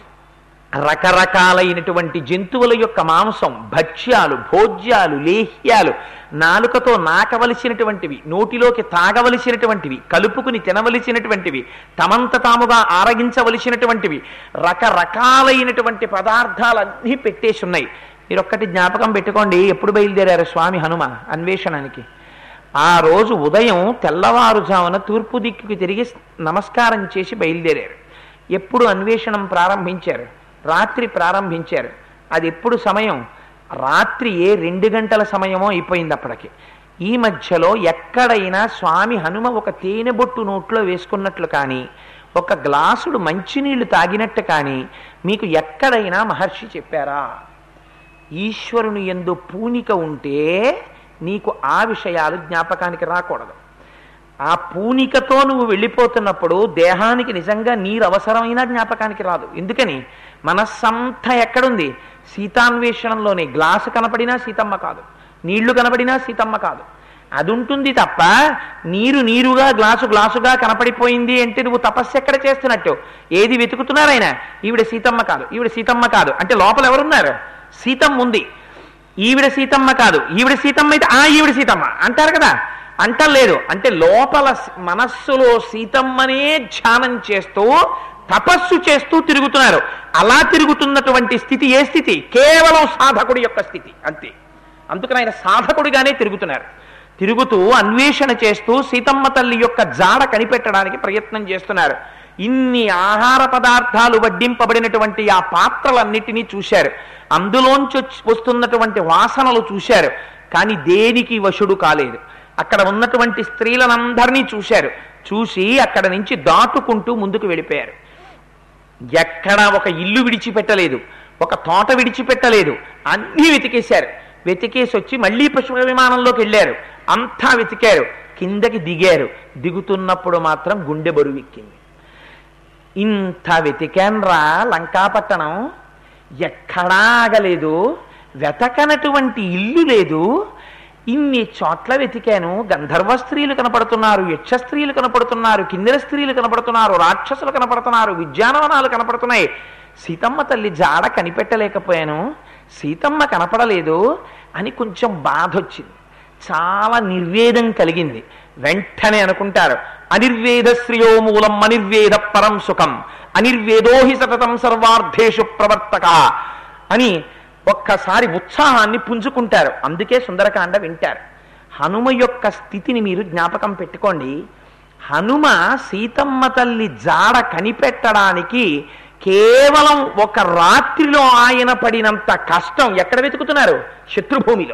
రకరకాలైనటువంటి జంతువుల యొక్క మాంసం భక్ష్యాలు భోజ్యాలు లేహ్యాలు నాలుకతో నాకవలసినటువంటివి నోటిలోకి తాగవలసినటువంటివి కలుపుకుని తినవలసినటువంటివి తమంత తాముగా ఆరగించవలసినటువంటివి రకరకాలైనటువంటి పదార్థాలన్నీ పెట్టేసి ఉన్నాయి మీరు ఒక్కటి జ్ఞాపకం పెట్టుకోండి ఎప్పుడు బయలుదేరారు స్వామి హనుమ అన్వేషణానికి ఆ రోజు ఉదయం తెల్లవారుజామున తూర్పు దిక్కుకి తిరిగి నమస్కారం చేసి బయలుదేరారు ఎప్పుడు అన్వేషణం ప్రారంభించారు రాత్రి ప్రారంభించారు అది ఎప్పుడు సమయం రాత్రి ఏ రెండు గంటల సమయమో అయిపోయింది అప్పటికి ఈ మధ్యలో ఎక్కడైనా స్వామి హనుమ ఒక తేనె బొట్టు నోట్లో వేసుకున్నట్లు కానీ ఒక గ్లాసుడు మంచినీళ్లు తాగినట్టు కానీ మీకు ఎక్కడైనా మహర్షి చెప్పారా ఈశ్వరుని ఎందు పూనిక ఉంటే నీకు ఆ విషయాలు జ్ఞాపకానికి రాకూడదు ఆ పూనికతో నువ్వు వెళ్ళిపోతున్నప్పుడు దేహానికి నిజంగా నీరు అవసరమైన జ్ఞాపకానికి రాదు ఎందుకని మనస్సంతా ఎక్కడుంది సీతాన్వేషణంలోనే గ్లాసు కనపడినా సీతమ్మ కాదు నీళ్లు కనపడినా సీతమ్మ కాదు అది ఉంటుంది తప్ప నీరు నీరుగా గ్లాసు గ్లాసుగా కనపడిపోయింది అంటే నువ్వు తపస్సు ఎక్కడ చేస్తున్నట్టు ఏది వెతుకుతున్నారు ఆయన ఈవిడ సీతమ్మ కాదు ఈవిడ సీతమ్మ కాదు అంటే లోపల ఎవరున్నారు సీతమ్మ ఉంది ఈవిడ సీతమ్మ కాదు ఈవిడ సీతమ్మ అయితే ఆ ఈవిడ సీతమ్మ అంటారు కదా అంటలేదు అంటే లోపల స్- మనస్సులో సీతమ్మనే ధ్యానం చేస్తూ తపస్సు చేస్తూ తిరుగుతున్నారు అలా తిరుగుతున్నటువంటి స్థితి ఏ స్థితి కేవలం సాధకుడి యొక్క స్థితి అంతే అందుకని ఆయన సాధకుడిగానే తిరుగుతున్నారు తిరుగుతూ అన్వేషణ చేస్తూ సీతమ్మ తల్లి యొక్క జాడ కనిపెట్టడానికి ప్రయత్నం చేస్తున్నారు ఇన్ని ఆహార పదార్థాలు వడ్డింపబడినటువంటి ఆ పాత్రలన్నిటినీ చూశారు అందులోంచి వచ్చి- వస్తున్నటువంటి వాసనలు చూశారు కానీ దేనికి వశుడు కాలేదు అక్కడ ఉన్నటువంటి స్త్రీలనందరినీ చూశారు చూసి అక్కడ నుంచి దాటుకుంటూ ముందుకు వెళ్ళిపోయారు ఎక్కడ ఒక ఇల్లు విడిచిపెట్టలేదు ఒక తోట విడిచిపెట్టలేదు అన్నీ వెతికేశారు వెతికేసి వచ్చి మళ్ళీ పుష్ప విమానంలోకి వెళ్ళారు అంతా వెతికారు కిందకి దిగారు దిగుతున్నప్పుడు మాత్రం గుండె బరువెక్కింది ఇంత వెతికాన్రా లంకాపట్టణం ఎక్కడా ఆగలేదు వెతకనటువంటి ఇల్లు లేదు ఇన్ని చోట్ల వెతికాను గంధర్వ స్త్రీలు కనపడుతున్నారు యక్ష స్త్రీలు కనపడుతున్నారు కిన్నెర స్త్రీలు కనపడుతున్నారు రాక్షసులు కనపడుతున్నారు విద్యానవనాలు కనపడుతున్నాయి సీతమ్మ తల్లి జాడ కనిపెట్టలేకపోయాను సీతమ్మ కనపడలేదు అని కొంచెం బాధ వచ్చింది చాలా నిర్వేదం కలిగింది వెంటనే అనుకుంటారు అనిర్వేద శ్రియో మూలం అనిర్వేద పరం సుఖం అనిర్వేదో హి సతతం సర్వార్థేషు ప్రవర్తక అని ఒక్కసారి ఉత్సాహాన్ని పుంజుకుంటారు అందుకే సుందరకాండ వింటారు హనుమ యొక్క స్థితిని మీరు జ్ఞాపకం పెట్టుకోండి హనుమ సీతమ్మ తల్లి జాడ కనిపెట్టడానికి కేవలం ఒక రాత్రిలో ఆయన పడినంత కష్టం ఎక్కడ వెతుకుతున్నారు శత్రుభూమిలో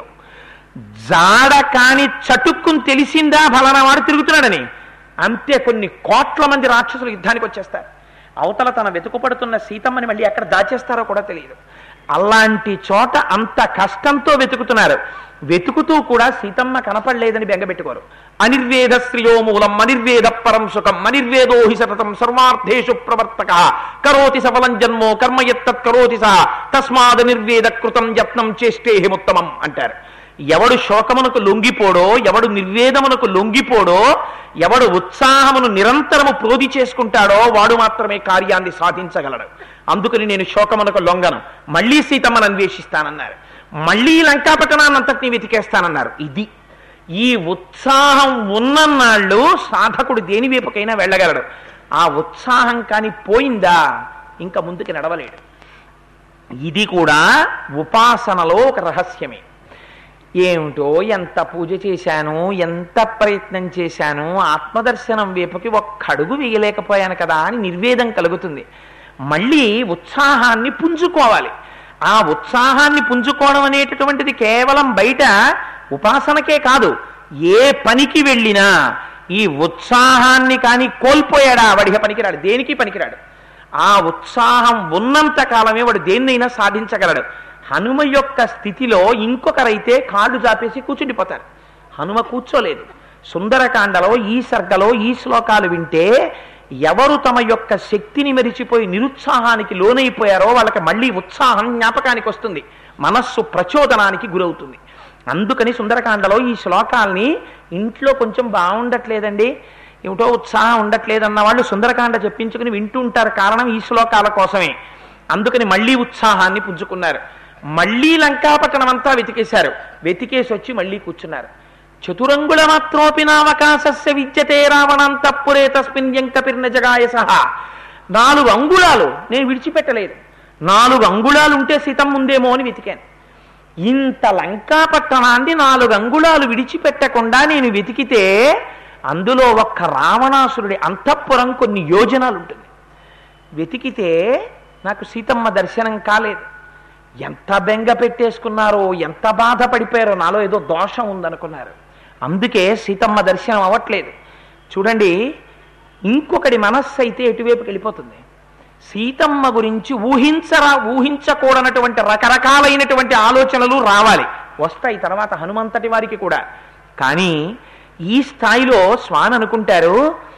జాడ కాని చటుక్కుని తెలిసిందా ఫలానా వాడు తిరుగుతున్నాడని అంతే కొన్ని కోట్ల మంది రాక్షసులు యుద్ధానికి వచ్చేస్తారు అవతల తన వెతుకుపడుతున్న సీతమ్మని మళ్ళీ ఎక్కడ దాచేస్తారో కూడా తెలియదు అలాంటి చోట అంత కష్టంతో వెతుకుతున్నారు వెతుకుతూ కూడా సీతమ్మ కనపడలేదని బెంగపెట్టుకోరు అనిర్వేద శ్రియో మూలం అనిర్వేద పరం సుఖం అనిర్వేదో హి సతతం సర్వార్థేషు ప్రవర్తక కరోతి సఫలం జన్మో కర్మ ఎత్తత్ కరోతి సహ తస్మాద్ నిర్వేద కృతం యత్నం చేష్టేహిముత్తమం అంటారు ఎవడు శోకమునకు లొంగిపోడో ఎవడు నిర్వేదమునకు లొంగిపోడో ఎవడు ఉత్సాహమును నిరంతరము ప్రోధి చేసుకుంటాడో వాడు మాత్రమే కార్యాన్ని సాధించగలడు అందుకని నేను శోకమునకు లొంగను మళ్ళీ సీతమ్మను అన్వేషిస్తానన్నారు మళ్ళీ లంకాపట్టణాన్ని అంతటినీ వెతికేస్తానన్నారు ఇది ఈ ఉత్సాహం ఉన్ననాళ్ళు సాధకుడు దేని వైపుకైనా వెళ్ళగలడు ఆ ఉత్సాహం కానీ పోయిందా ఇంకా ముందుకు నడవలేడు ఇది కూడా ఉపాసనలో ఒక రహస్యమే ఏమిటో ఎంత పూజ చేశాను ఎంత ప్రయత్నం చేశాను ఆత్మదర్శనం వైపుకి ఒక్క అడుగు వేయలేకపోయాను కదా అని నిర్వేదం కలుగుతుంది మళ్ళీ ఉత్సాహాన్ని పుంజుకోవాలి ఆ ఉత్సాహాన్ని పుంజుకోవడం అనేటటువంటిది కేవలం బయట ఉపాసనకే కాదు ఏ పనికి వెళ్ళినా ఈ ఉత్సాహాన్ని కానీ కోల్పోయాడా వాడికి పనికిరాడు దేనికి పనికిరాడు ఆ ఉత్సాహం ఉన్నంత కాలమే వాడు దేన్నైనా సాధించగలడు హనుమ యొక్క స్థితిలో ఇంకొకరైతే కాళ్ళు చాపేసి కూర్చుండిపోతారు హనుమ కూర్చోలేదు సుందరకాండలో ఈ సర్గలో ఈ శ్లోకాలు వింటే ఎవరు తమ యొక్క శక్తిని మరిచిపోయి నిరుత్సాహానికి లోనైపోయారో వాళ్ళకి మళ్ళీ ఉత్సాహం జ్ఞాపకానికి వస్తుంది మనస్సు ప్రచోదనానికి గురవుతుంది అందుకని సుందరకాండలో ఈ శ్లోకాల్ని ఇంట్లో కొంచెం బాగుండట్లేదండి ఏమిటో ఉత్సాహం ఉండట్లేదన్న వాళ్ళు సుందరకాండ చెప్పించుకుని వింటూ ఉంటారు కారణం ఈ శ్లోకాల కోసమే అందుకని మళ్ళీ ఉత్సాహాన్ని పుంజుకున్నారు మళ్ళీ లంకాపట్టణం అంతా వెతికేశారు వెతికేసి వచ్చి మళ్ళీ కూర్చున్నారు చతురంగుళ మాత్రోపి నావకాశస్య విద్యతే రావణాంతపురే తస్మిన్ ఎంకపిర్న జగాయ సహా నాలుగు అంగుళాలు నేను విడిచిపెట్టలేదు నాలుగు అంగుళాలు ఉంటే సీతం ఉందేమో అని వెతికాను ఇంత లంకా పట్టణాన్ని నాలుగు అంగుళాలు విడిచిపెట్టకుండా నేను వెతికితే అందులో ఒక్క రావణాసురుడి అంతఃపురం కొన్ని యోజనాలు ఉంటుంది వెతికితే నాకు సీతమ్మ దర్శనం కాలేదు ఎంత బెంగ పెట్టేసుకున్నారో ఎంత బాధపడిపోయారో నాలో ఏదో దోషం ఉందనుకున్నారు అందుకే సీతమ్మ దర్శనం అవ్వట్లేదు చూడండి ఇంకొకటి మనస్సు అయితే ఎటువైపుకి వెళ్ళిపోతుంది సీతమ్మ గురించి ఊహించరా ఊహించకూడనటువంటి రకరకాలైనటువంటి ఆలోచనలు రావాలి వస్తాయి తర్వాత హనుమంతటి వారికి కూడా కానీ ఈ స్థాయిలో స్వామి అనుకుంటారు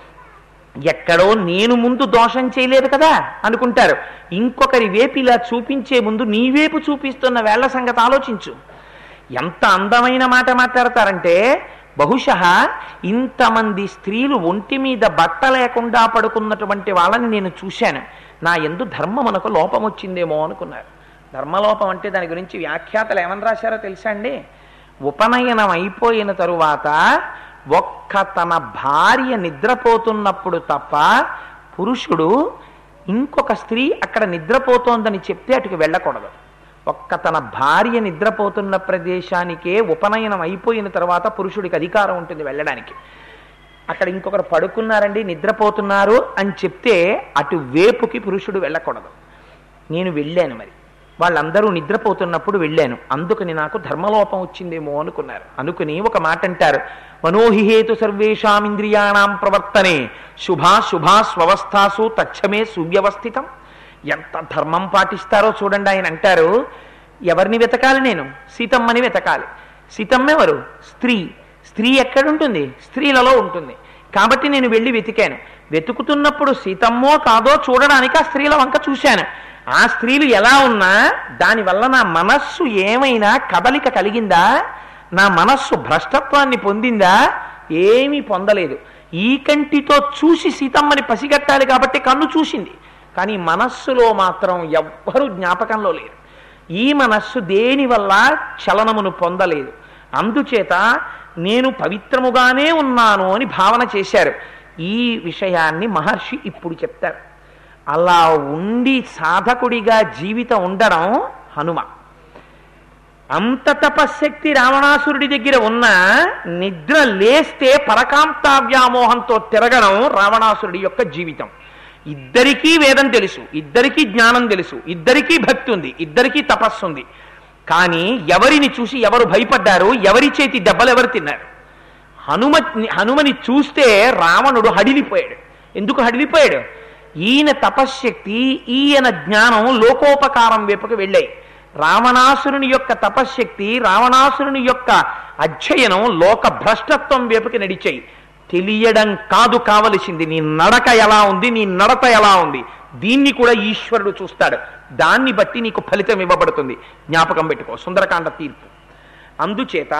ఎక్కడో నేను ముందు దోషం చేయలేదు కదా అనుకుంటారు ఇంకొకరి వేపు ఇలా చూపించే ముందు నీ వేపు చూపిస్తున్న వేళ్ల సంగతి ఆలోచించు ఎంత అందమైన మాట మాట్లాడతారంటే బహుశ ఇంతమంది స్త్రీలు ఒంటి మీద బట్ట లేకుండా పడుకున్నటువంటి వాళ్ళని నేను చూశాను నా ఎందు ధర్మమునకు లోపం వచ్చిందేమో అనుకున్నారు ధర్మలోపం అంటే దాని గురించి వ్యాఖ్యాతలు ఏమని రాశారో తెలుసా అండి ఉపనయనం అయిపోయిన తరువాత ఒక్క తన భార్య నిద్రపోతున్నప్పుడు తప్ప పురుషుడు ఇంకొక స్త్రీ అక్కడ నిద్రపోతోందని చెప్తే అటుకు వెళ్ళకూడదు ఒక్క తన భార్య నిద్రపోతున్న ప్రదేశానికే ఉపనయనం అయిపోయిన తర్వాత పురుషుడికి అధికారం ఉంటుంది వెళ్ళడానికి అక్కడ ఇంకొకరు పడుకున్నారండి నిద్రపోతున్నారు అని చెప్తే అటు వేపుకి పురుషుడు వెళ్ళకూడదు నేను వెళ్ళాను మరి వాళ్ళందరూ నిద్రపోతున్నప్పుడు వెళ్ళాను అందుకని నాకు ధర్మలోపం వచ్చిందేమో అనుకున్నారు అనుకుని ఒక మాట అంటారు మనోహిహేతు సర్వేషాం ఇంద్రియాణం ప్రవర్తనే శుభా శుభా స్వస్థాసు తక్షమే సువ్యవస్థితం ఎంత ధర్మం పాటిస్తారో చూడండి ఆయన అంటారు ఎవరిని వెతకాలి నేను సీతమ్మని వెతకాలి సీతమ్మ ఎవరు స్త్రీ స్త్రీ ఎక్కడుంటుంది స్త్రీలలో ఉంటుంది కాబట్టి నేను వెళ్ళి వెతికాను వెతుకుతున్నప్పుడు సీతమ్మో కాదో చూడడానికి ఆ స్త్రీల వంక చూశాను ఆ స్త్రీలు ఎలా ఉన్నా దానివల్ల నా మనస్సు ఏమైనా కదలిక కలిగిందా నా మనస్సు భ్రష్టత్వాన్ని పొందిందా ఏమీ పొందలేదు ఈ కంటితో చూసి సీతమ్మని పసిగట్టాలి కాబట్టి కన్ను చూసింది కానీ మనస్సులో మాత్రం ఎవ్వరూ జ్ఞాపకంలో లేరు ఈ మనస్సు దేనివల్ల చలనమును పొందలేదు అందుచేత నేను పవిత్రముగానే ఉన్నాను అని భావన చేశారు ఈ విషయాన్ని మహర్షి ఇప్పుడు చెప్తారు అలా ఉండి సాధకుడిగా జీవితం ఉండడం హనుమ అంత తపశ్శక్తి రావణాసురుడి దగ్గర ఉన్న నిద్ర లేస్తే పరకాంతా వ్యామోహంతో తిరగడం రావణాసురుడి యొక్క జీవితం ఇద్దరికీ వేదం తెలుసు ఇద్దరికీ జ్ఞానం తెలుసు ఇద్దరికీ భక్తి ఉంది ఇద్దరికీ తపస్సు ఉంది కానీ ఎవరిని చూసి ఎవరు భయపడ్డారు ఎవరి చేతి దెబ్బలు ఎవరు తిన్నారు హనుమ హనుమని చూస్తే రావణుడు హడిలిపోయాడు ఎందుకు హడిలిపోయాడు ఈయన తపశ్శక్తి ఈయన జ్ఞానం లోకోపకారం వైపుకు వెళ్ళాయి రావణాసురుని యొక్క తపశ్శక్తి రావణాసురుని యొక్క అధ్యయనం లోక భ్రష్టత్వం వైపుకి నడిచాయి తెలియడం కాదు కావలసింది నీ నడక ఎలా ఉంది నీ నడత ఎలా ఉంది దీన్ని కూడా ఈశ్వరుడు చూస్తాడు దాన్ని బట్టి నీకు ఫలితం ఇవ్వబడుతుంది జ్ఞాపకం పెట్టుకో సుందరకాండ తీర్పు అందుచేత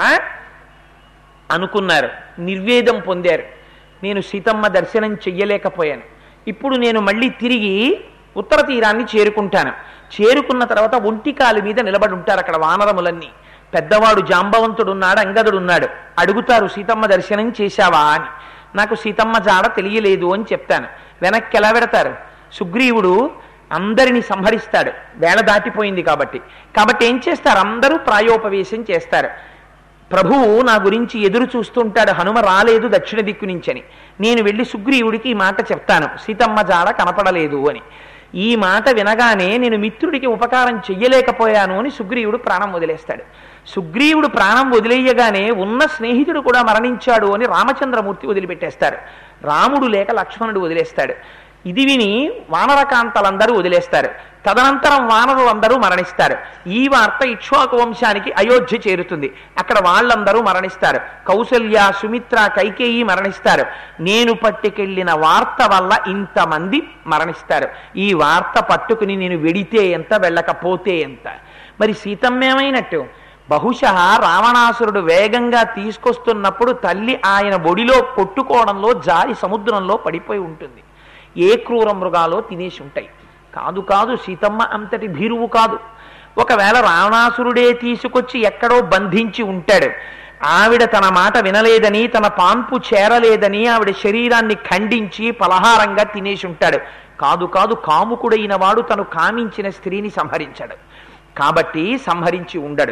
అనుకున్నారు నిర్వేదం పొందారు నేను సీతమ్మ దర్శనం చెయ్యలేకపోయాను ఇప్పుడు నేను మళ్ళీ తిరిగి ఉత్తర తీరాన్ని చేరుకుంటాను చేరుకున్న తర్వాత ఒంటికాలు మీద నిలబడి ఉంటారు అక్కడ వానరములన్నీ పెద్దవాడు జాంబవంతుడు ఉన్నాడు అంగదుడు ఉన్నాడు అడుగుతారు సీతమ్మ దర్శనం చేశావా అని నాకు సీతమ్మ జాడ తెలియలేదు అని చెప్తాను వెనక్కి ఎలా పెడతారు సుగ్రీవుడు అందరిని సంహరిస్తాడు వేళ దాటిపోయింది కాబట్టి కాబట్టి ఏం చేస్తారు అందరూ ప్రాయోపవేశం చేస్తారు ప్రభువు నా గురించి ఎదురు చూస్తుంటాడు హనుమ రాలేదు దక్షిణ దిక్కు నుంచని నేను వెళ్ళి సుగ్రీవుడికి ఈ మాట చెప్తాను సీతమ్మ జాడ కనపడలేదు అని ఈ మాట వినగానే నేను మిత్రుడికి ఉపకారం చెయ్యలేకపోయాను అని సుగ్రీవుడు ప్రాణం వదిలేస్తాడు సుగ్రీవుడు ప్రాణం వదిలేయగానే ఉన్న స్నేహితుడు కూడా మరణించాడు అని రామచంద్రమూర్తి వదిలిపెట్టేస్తారు రాముడు లేక లక్ష్మణుడు వదిలేస్తాడు ఇది విని వానరకాంతలందరూ వదిలేస్తారు తదనంతరం వానరులందరూ మరణిస్తారు ఈ వార్త ఇక్ష్వాకు వంశానికి అయోధ్య చేరుతుంది అక్కడ వాళ్ళందరూ మరణిస్తారు కౌసల్య సుమిత్ర కైకేయి మరణిస్తారు నేను పట్టుకెళ్ళిన వార్త వల్ల ఇంతమంది మరణిస్తారు ఈ వార్త పట్టుకుని నేను వెడితే ఎంత వెళ్ళకపోతే ఎంత మరి సీతమ్మేమైనట్టు బహుశా రావణాసురుడు వేగంగా తీసుకొస్తున్నప్పుడు తల్లి ఆయన ఒడిలో కొట్టుకోవడంలో జారి సముద్రంలో పడిపోయి ఉంటుంది ఏ క్రూర మృగాలో తినేసి ఉంటాయి కాదు కాదు సీతమ్మ అంతటి భీరువు కాదు ఒకవేళ రావణాసురుడే తీసుకొచ్చి ఎక్కడో బంధించి ఉంటాడు ఆవిడ తన మాట వినలేదని తన పాన్పు చేరలేదని ఆవిడ శరీరాన్ని ఖండించి పలహారంగా తినేసి ఉంటాడు కాదు కాదు కాముకుడైన వాడు తను కామించిన స్త్రీని సంహరించాడు కాబట్టి సంహరించి ఉండడు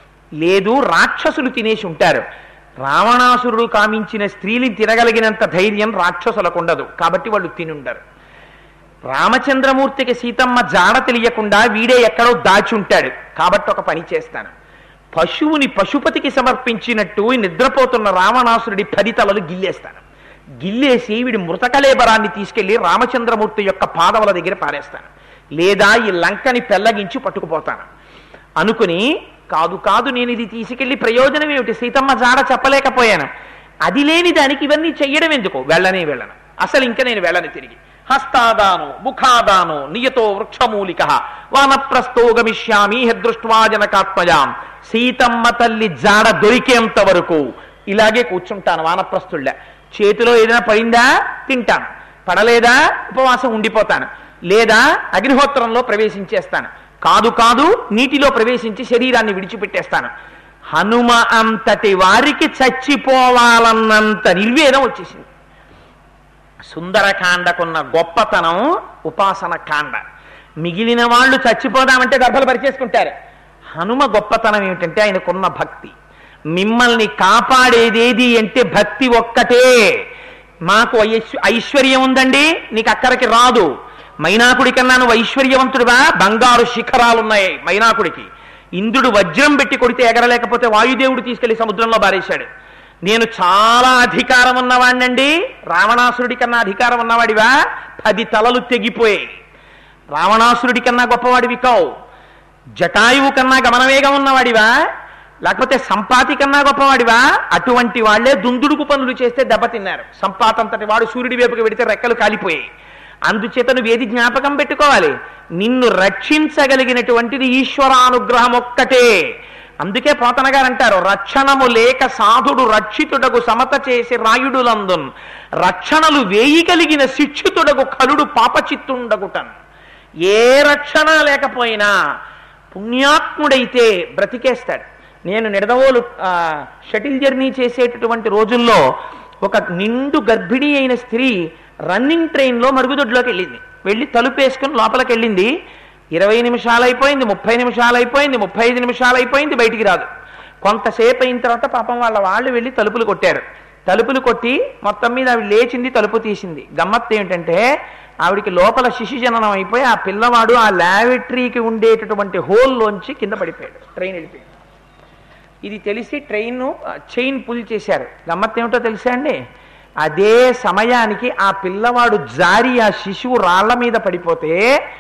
లేదు రాక్షసులు తినేసి ఉంటారు రావణాసురుడు కామించిన స్త్రీని తినగలిగినంత ధైర్యం రాక్షసులకు ఉండదు కాబట్టి వాళ్ళు తినుండరు రామచంద్రమూర్తికి సీతమ్మ జాడ తెలియకుండా వీడే ఎక్కడో దాచి ఉంటాడు కాబట్టి ఒక పని చేస్తాను పశువుని పశుపతికి సమర్పించినట్టు ఈ నిద్రపోతున్న రావణాసురుడి పది తలలు గిల్లేస్తాను గిల్లేసి వీడి మృతకలేబరాన్ని తీసుకెళ్లి రామచంద్రమూర్తి యొక్క పాదముల దగ్గర పారేస్తాను లేదా ఈ లంకని పెల్లగించి పట్టుకుపోతాను అనుకుని కాదు కాదు నేను ఇది తీసుకెళ్లి ప్రయోజనం ఏమిటి సీతమ్మ జాడ చెప్పలేకపోయాను అది లేని దానికి ఇవన్నీ చెయ్యడం ఎందుకు వెళ్ళనే వెళ్ళను అసలు ఇంకా నేను వెళ్ళను తిరిగి హస్తాదాను ముఖాదాను నియతో వృక్షమూలిక వానప్రస్థో గమిష్యామి హెదృష్ట్వా జనకాత్మజాం సీతమ్మ తల్లి జాడ దొరికేంత వరకు ఇలాగే కూర్చుంటాను వానప్రస్థుళ్ళ చేతిలో ఏదైనా పడిందా తింటాను పడలేదా ఉపవాసం ఉండిపోతాను లేదా అగ్నిహోత్రంలో ప్రవేశించేస్తాను కాదు కాదు నీటిలో ప్రవేశించి శరీరాన్ని విడిచిపెట్టేస్తాను హనుమ అంతటి వారికి చచ్చిపోవాలన్నంత నిర్వేదం వచ్చేసింది సుందరకాండకున్న గొప్పతనం ఉపాసన కాండ మిగిలిన వాళ్ళు చచ్చిపోదామంటే గర్భలు పరిచేసుకుంటారు హనుమ గొప్పతనం ఏమిటంటే ఆయనకున్న భక్తి మిమ్మల్ని కాపాడేదేది అంటే భక్తి ఒక్కటే మాకు ఐశ్వ- ఐశ్వర్యం ఉందండి నీకు అక్కడికి రాదు మైనాకుడి కన్నా నువ్వు ఐశ్వర్యవంతుడివా బంగారు శిఖరాలున్నాయి మైనాకుడికి ఇంద్రుడు వజ్రం పెట్టి కొడితే ఎగరలేకపోతే వాయుదేవుడు తీసుకెళ్లి సముద్రంలో బారేశాడు నేను చాలా అధికారం ఉన్నవాడినండి రావణాసురుడి కన్నా అధికారం ఉన్నవాడివా పది తలలు తెగిపోయాయి రావణాసురుడి కన్నా గొప్పవాడివి కావు జటాయువు కన్నా గమనవేగం ఉన్నవాడివా లేకపోతే సంపాతి కన్నా గొప్పవాడివా అటువంటి వాళ్లే దుందుడుకు పనులు చేస్తే దెబ్బతిన్నారు సంపాతంతటి వాడు సూర్యుడి వైపుకి వెడితే రెక్కలు కాలిపోయాయి అందుచేత నువ్వు ఏది జ్ఞాపకం పెట్టుకోవాలి నిన్ను రక్షించగలిగినటువంటిది ఈశ్వరానుగ్రహం ఒక్కటే అందుకే పోతన గారు అంటారు రక్షణము లేక సాధుడు రక్షితుడకు సమత చేసి రాయుడులందున్ రక్షణలు వేయి కలిగిన శిక్షితుడకు కలుడు పాపచిత్తుండగుటన్ ఏ రక్షణ లేకపోయినా పుణ్యాత్ముడైతే బ్రతికేస్తాడు నేను నిడదవోలు ఆ, షటిల్ జర్నీ చేసేటటువంటి రోజుల్లో ఒక నిండు గర్భిణీ అయిన స్త్రీ రన్నింగ్ ట్రైన్లో మరుగుదొడ్లోకి వెళ్ళింది వెళ్ళి తలుపేసుకుని లోపలికి వెళ్ళింది ఇరవై నిమిషాలు అయిపోయింది ముప్పై నిమిషాలు అయిపోయింది ముప్పై ఐదు నిమిషాలు అయిపోయింది బయటికి రాదు కొంతసేపు అయిన తర్వాత పాపం వాళ్ళ వాళ్ళు వెళ్ళి తలుపులు కొట్టారు తలుపులు కొట్టి మొత్తం మీద ఆవిడ లేచింది తలుపు తీసింది గమ్మత్తు ఏమిటంటే ఆవిడికి లోపల శిశు జననం అయిపోయి ఆ పిల్లవాడు ఆ ల్యాబరేటరీకి ఉండేటటువంటి హోల్లోంచి కింద పడిపోయాడు ట్రైన్ వెళ్ళిపోయాడు ఇది తెలిసి ట్రైన్ చైన్ పుల్ చేశారు గమ్మత్తు ఏమిటో తెలుసా అండి అదే సమయానికి ఆ పిల్లవాడు జారి ఆ శిశువు రాళ్ల మీద పడిపోతే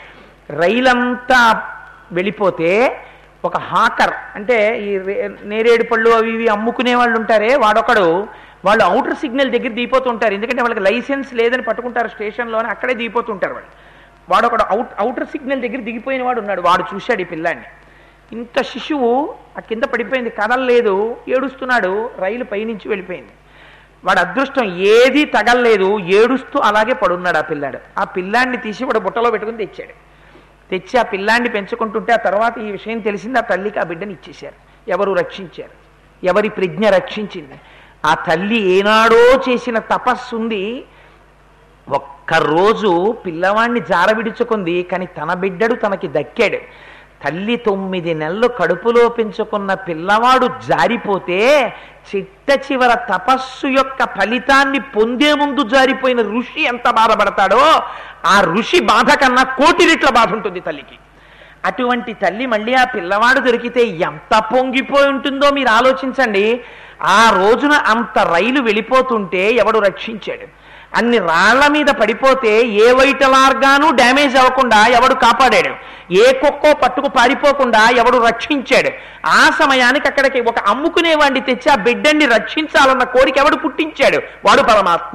రైలంతా వెళ్ళిపోతే ఒక హాకర్ అంటే ఈ రే- నేరేడు పళ్ళు అవి ఇవి అమ్ముకునే వాళ్ళు ఉంటారే వాడొకడు వాళ్ళు అవుటర్ సిగ్నల్ దగ్గర దిగిపోతుంటారు ఎందుకంటే వాళ్ళకి లైసెన్స్ లేదని పట్టుకుంటారు స్టేషన్లోనే అక్కడే దిగిపోతుంటారు వాళ్ళు వాడొకడు అవుట్ అవుటర్ సిగ్నల్ దగ్గర దిగిపోయిన వాడు ఉన్నాడు వాడు చూశాడు ఈ పిల్లాన్ని ఇంత శిశువు ఆ కింద పడిపోయింది కదలలేదు ఏడుస్తున్నాడు రైలు పైనుంచి వెళ్ళిపోయింది వాడు అదృష్టం ఏది తగలలేదు ఏడుస్తూ అలాగే పడున్నాడు ఆ పిల్లాడు ఆ పిల్లాన్ని తీసి వాడు బుట్టలో పెట్టుకుని తెచ్చాడు తెచ్చి ఆ పిల్లాన్ని పెంచుకుంటుంటే ఆ తర్వాత ఈ విషయం తెలిసింది ఆ తల్లికి ఆ బిడ్డని ఇచ్చేశారు ఎవరు రక్షించారు ఎవరి ప్రజ్ఞ రక్షించింది ఆ తల్లి ఏనాడో చేసిన తపస్సు ఉంది ఒక్కరోజు పిల్లవాణ్ణి జారవిడుచుకుంది కానీ తన బిడ్డడు తనకి దక్కాడు తల్లి తొమ్మిది నెలలు కడుపులో పెంచుకున్న పిల్లవాడు జారిపోతే చిట్ట చివర తపస్సు యొక్క ఫలితాన్ని పొందే ముందు జారిపోయిన ఋషి ఎంత బాధపడతాడో ఆ ఋషి బాధ కన్నా కోటి రెట్ల బాధ ఉంటుంది తల్లికి అటువంటి తల్లి మళ్ళీ ఆ పిల్లవాడు దొరికితే ఎంత పొంగిపోయి ఉంటుందో మీరు ఆలోచించండి ఆ రోజున అంత రైలు వెళ్ళిపోతుంటే ఎవడు రక్షించాడు అన్ని రాళ్ల మీద పడిపోతే ఏ వైటలార్గాను డ్యామేజ్ అవ్వకుండా ఎవడు కాపాడాడు ఏ కుక్కో పట్టుకు పారిపోకుండా ఎవడు రక్షించాడు ఆ సమయానికి అక్కడికి ఒక అమ్ముకునేవాడిని తెచ్చి ఆ బిడ్డని రక్షించాలన్న కోరిక ఎవడు పుట్టించాడు వాడు పరమాత్మ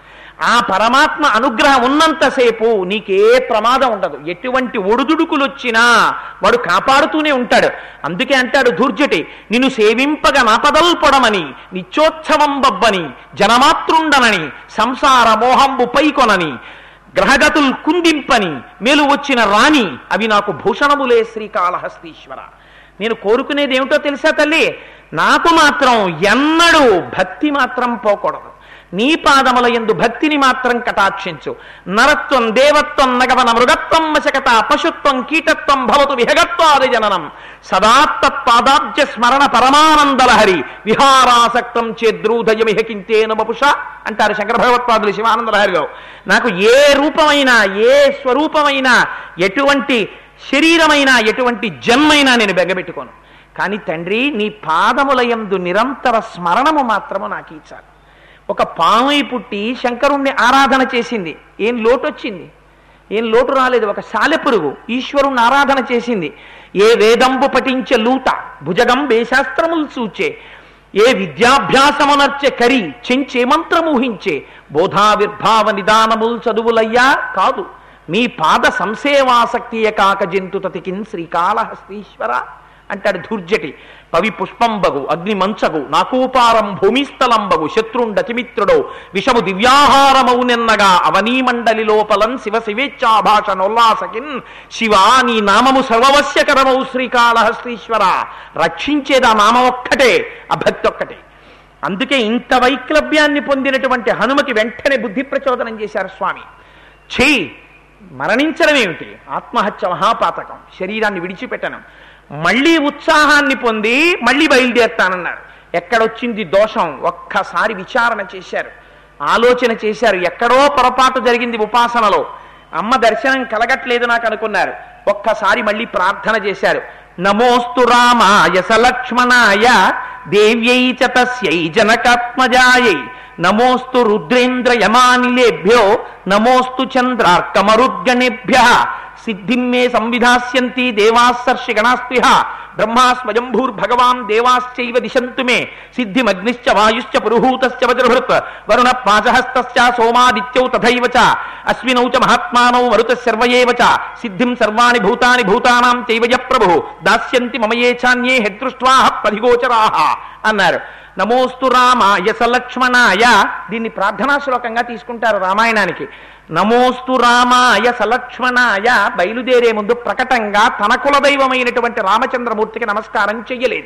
ఆ పరమాత్మ అనుగ్రహం ఉన్నంతసేపు నీకే ప్రమాదం ఉండదు ఎటువంటి ఒడుదుడుకులు వచ్చినా వాడు కాపాడుతూనే ఉంటాడు అందుకే అంటాడు ధూర్జటి నిన్ను సేవింపగ నాపదల్పొడమని నిత్యోత్సవం బబ్బని జనమాతృండనని సంసార మోహంబు పైకొనని గ్రహగతుల్ కుందింపని మేలు వచ్చిన రాణి అవి నాకు భూషణములే శ్రీకాళహస్తీశ్వర నేను కోరుకునేది ఏమిటో తెలుసా తల్లి నాకు మాత్రం ఎన్నడూ భక్తి మాత్రం పోకూడదు నీ పాదముల ఎందు భక్తిని మాత్రం కటాక్షించు నరత్వం దేవత్వం నగవన మృగత్వం వశకత పశుత్వం కీటత్వం భవతు విహగత్వాది జననం సదాత్పాదాబ్జ స్మరణ పరమానందలహరి విహారాసక్తం చేద్రూధయమిహ కింతేన బపుష అంటారు శంకర భగవత్పాదులు శివానందలహరి గారు నాకు ఏ రూపమైనా ఏ స్వరూపమైనా ఎటువంటి శరీరమైనా ఎటువంటి జన్మైనా నేను బెగ్గబెట్టుకోను కానీ తండ్రి నీ పాదముల యందు నిరంతర స్మరణము మాత్రము నాకు ఇచ్చాలి ఒక పామై పుట్టి శంకరుణ్ణి ఆరాధన చేసింది ఏం లోటు వచ్చింది ఏం లోటు రాలేదు ఒక సాలెపురుగు ఈశ్వరుణ్ణి ఆరాధన చేసింది ఏ వేదంబు పఠించే లూత భుజగం వేశాస్త్రములు సూచే ఏ విద్యాభ్యాసమునర్చె కరి చెంచే మంత్రమూహించే బోధావిర్భావ నిదానముల్ చదువులయ్యా కాదు మీ పాద సంసేవాసక్తియ కాక జంతుతతికిన్ శ్రీకాళహస్తీశ్వర అంటాడు ధూర్జటి పవి పుష్పంబగు అగ్ని మంచగు నాకూపారం భూమిస్థలంబగు శత్రుండతిమిత్రుడో విషము దివ్యాహారమౌ నిన్నగా అవనీమండలి లోపలం శివ శివేచ్ఛాభాషణోల్లాసకిన్ శివ నీ నామము సర్వవశ్యకరమౌ శ్రీకాళహస్తీశ్వర రక్షించేదా నామం ఒక్కటే ఆ భక్తి ఒక్కటే అందుకే ఇంత వైక్లభ్యాన్ని పొందినటువంటి హనుమకి వెంటనే బుద్ధి ప్రచోదనం చేశారు స్వామి చెయ్యి మరణించడం ఏమిటి ఆత్మహత్య మహాపాతకం శరీరాన్ని విడిచిపెట్టను మళ్ళీ ఉత్సాహాన్ని పొంది మళ్ళీ బయలుదేరుతానన్నారు ఎక్కడొచ్చింది దోషం ఒక్కసారి విచారణ చేశారు ఆలోచన చేశారు ఎక్కడో పొరపాటు జరిగింది ఉపాసనలో అమ్మ దర్శనం కలగట్లేదు నాకు అనుకున్నారు ఒక్కసారి మళ్ళీ ప్రార్థన చేశారు నమోస్తు రామాయ సలక్ష్మణాయ దేవ్యై చ తస్యై జనకాత్మజాయై నమోస్తు రుద్రేంద్ర యమానిలేభ్యో నమోస్తు చంద్రార్కమరుద్గణేభ్య సిద్ధిం మే సంవిధాస్యంతి దేవాస్సర్షి గణాస్పృహ బ్రహ్మా స్వయంభూర్భగవాన్ దేవాశ్చైవ దిశంతు మే సిద్ధిమగ్నిశ్చ వాయుశ్చ పురుహూతశ్చ వజ్రభృత్ వరుణ పాశహస్తశ్చ సోమాదిత్యౌ తథైవ చ అశ్వినౌ చ మహాత్మానౌ మరుత సర్వయేవ చ సిద్ధిం సర్వాణి భూతాని భూతానాం చైవ య ప్రభు దాస్యంతి మమయే చాన్యే హెదృష్ట్వా పదిగోచరాహ అన్నారు నమోస్తు రామాయ సలక్ష్మణాయ దీన్ని ప్రార్థనా శ్లోకంగా తీసుకుంటారు రామాయణానికి నమోస్తు రామాయ సలక్ష్మణాయ బయలుదేరే ముందు ప్రకటంగా తన కులదైవమైనటువంటి రామచంద్రమూర్తికి నమస్కారం చెయ్యలేదు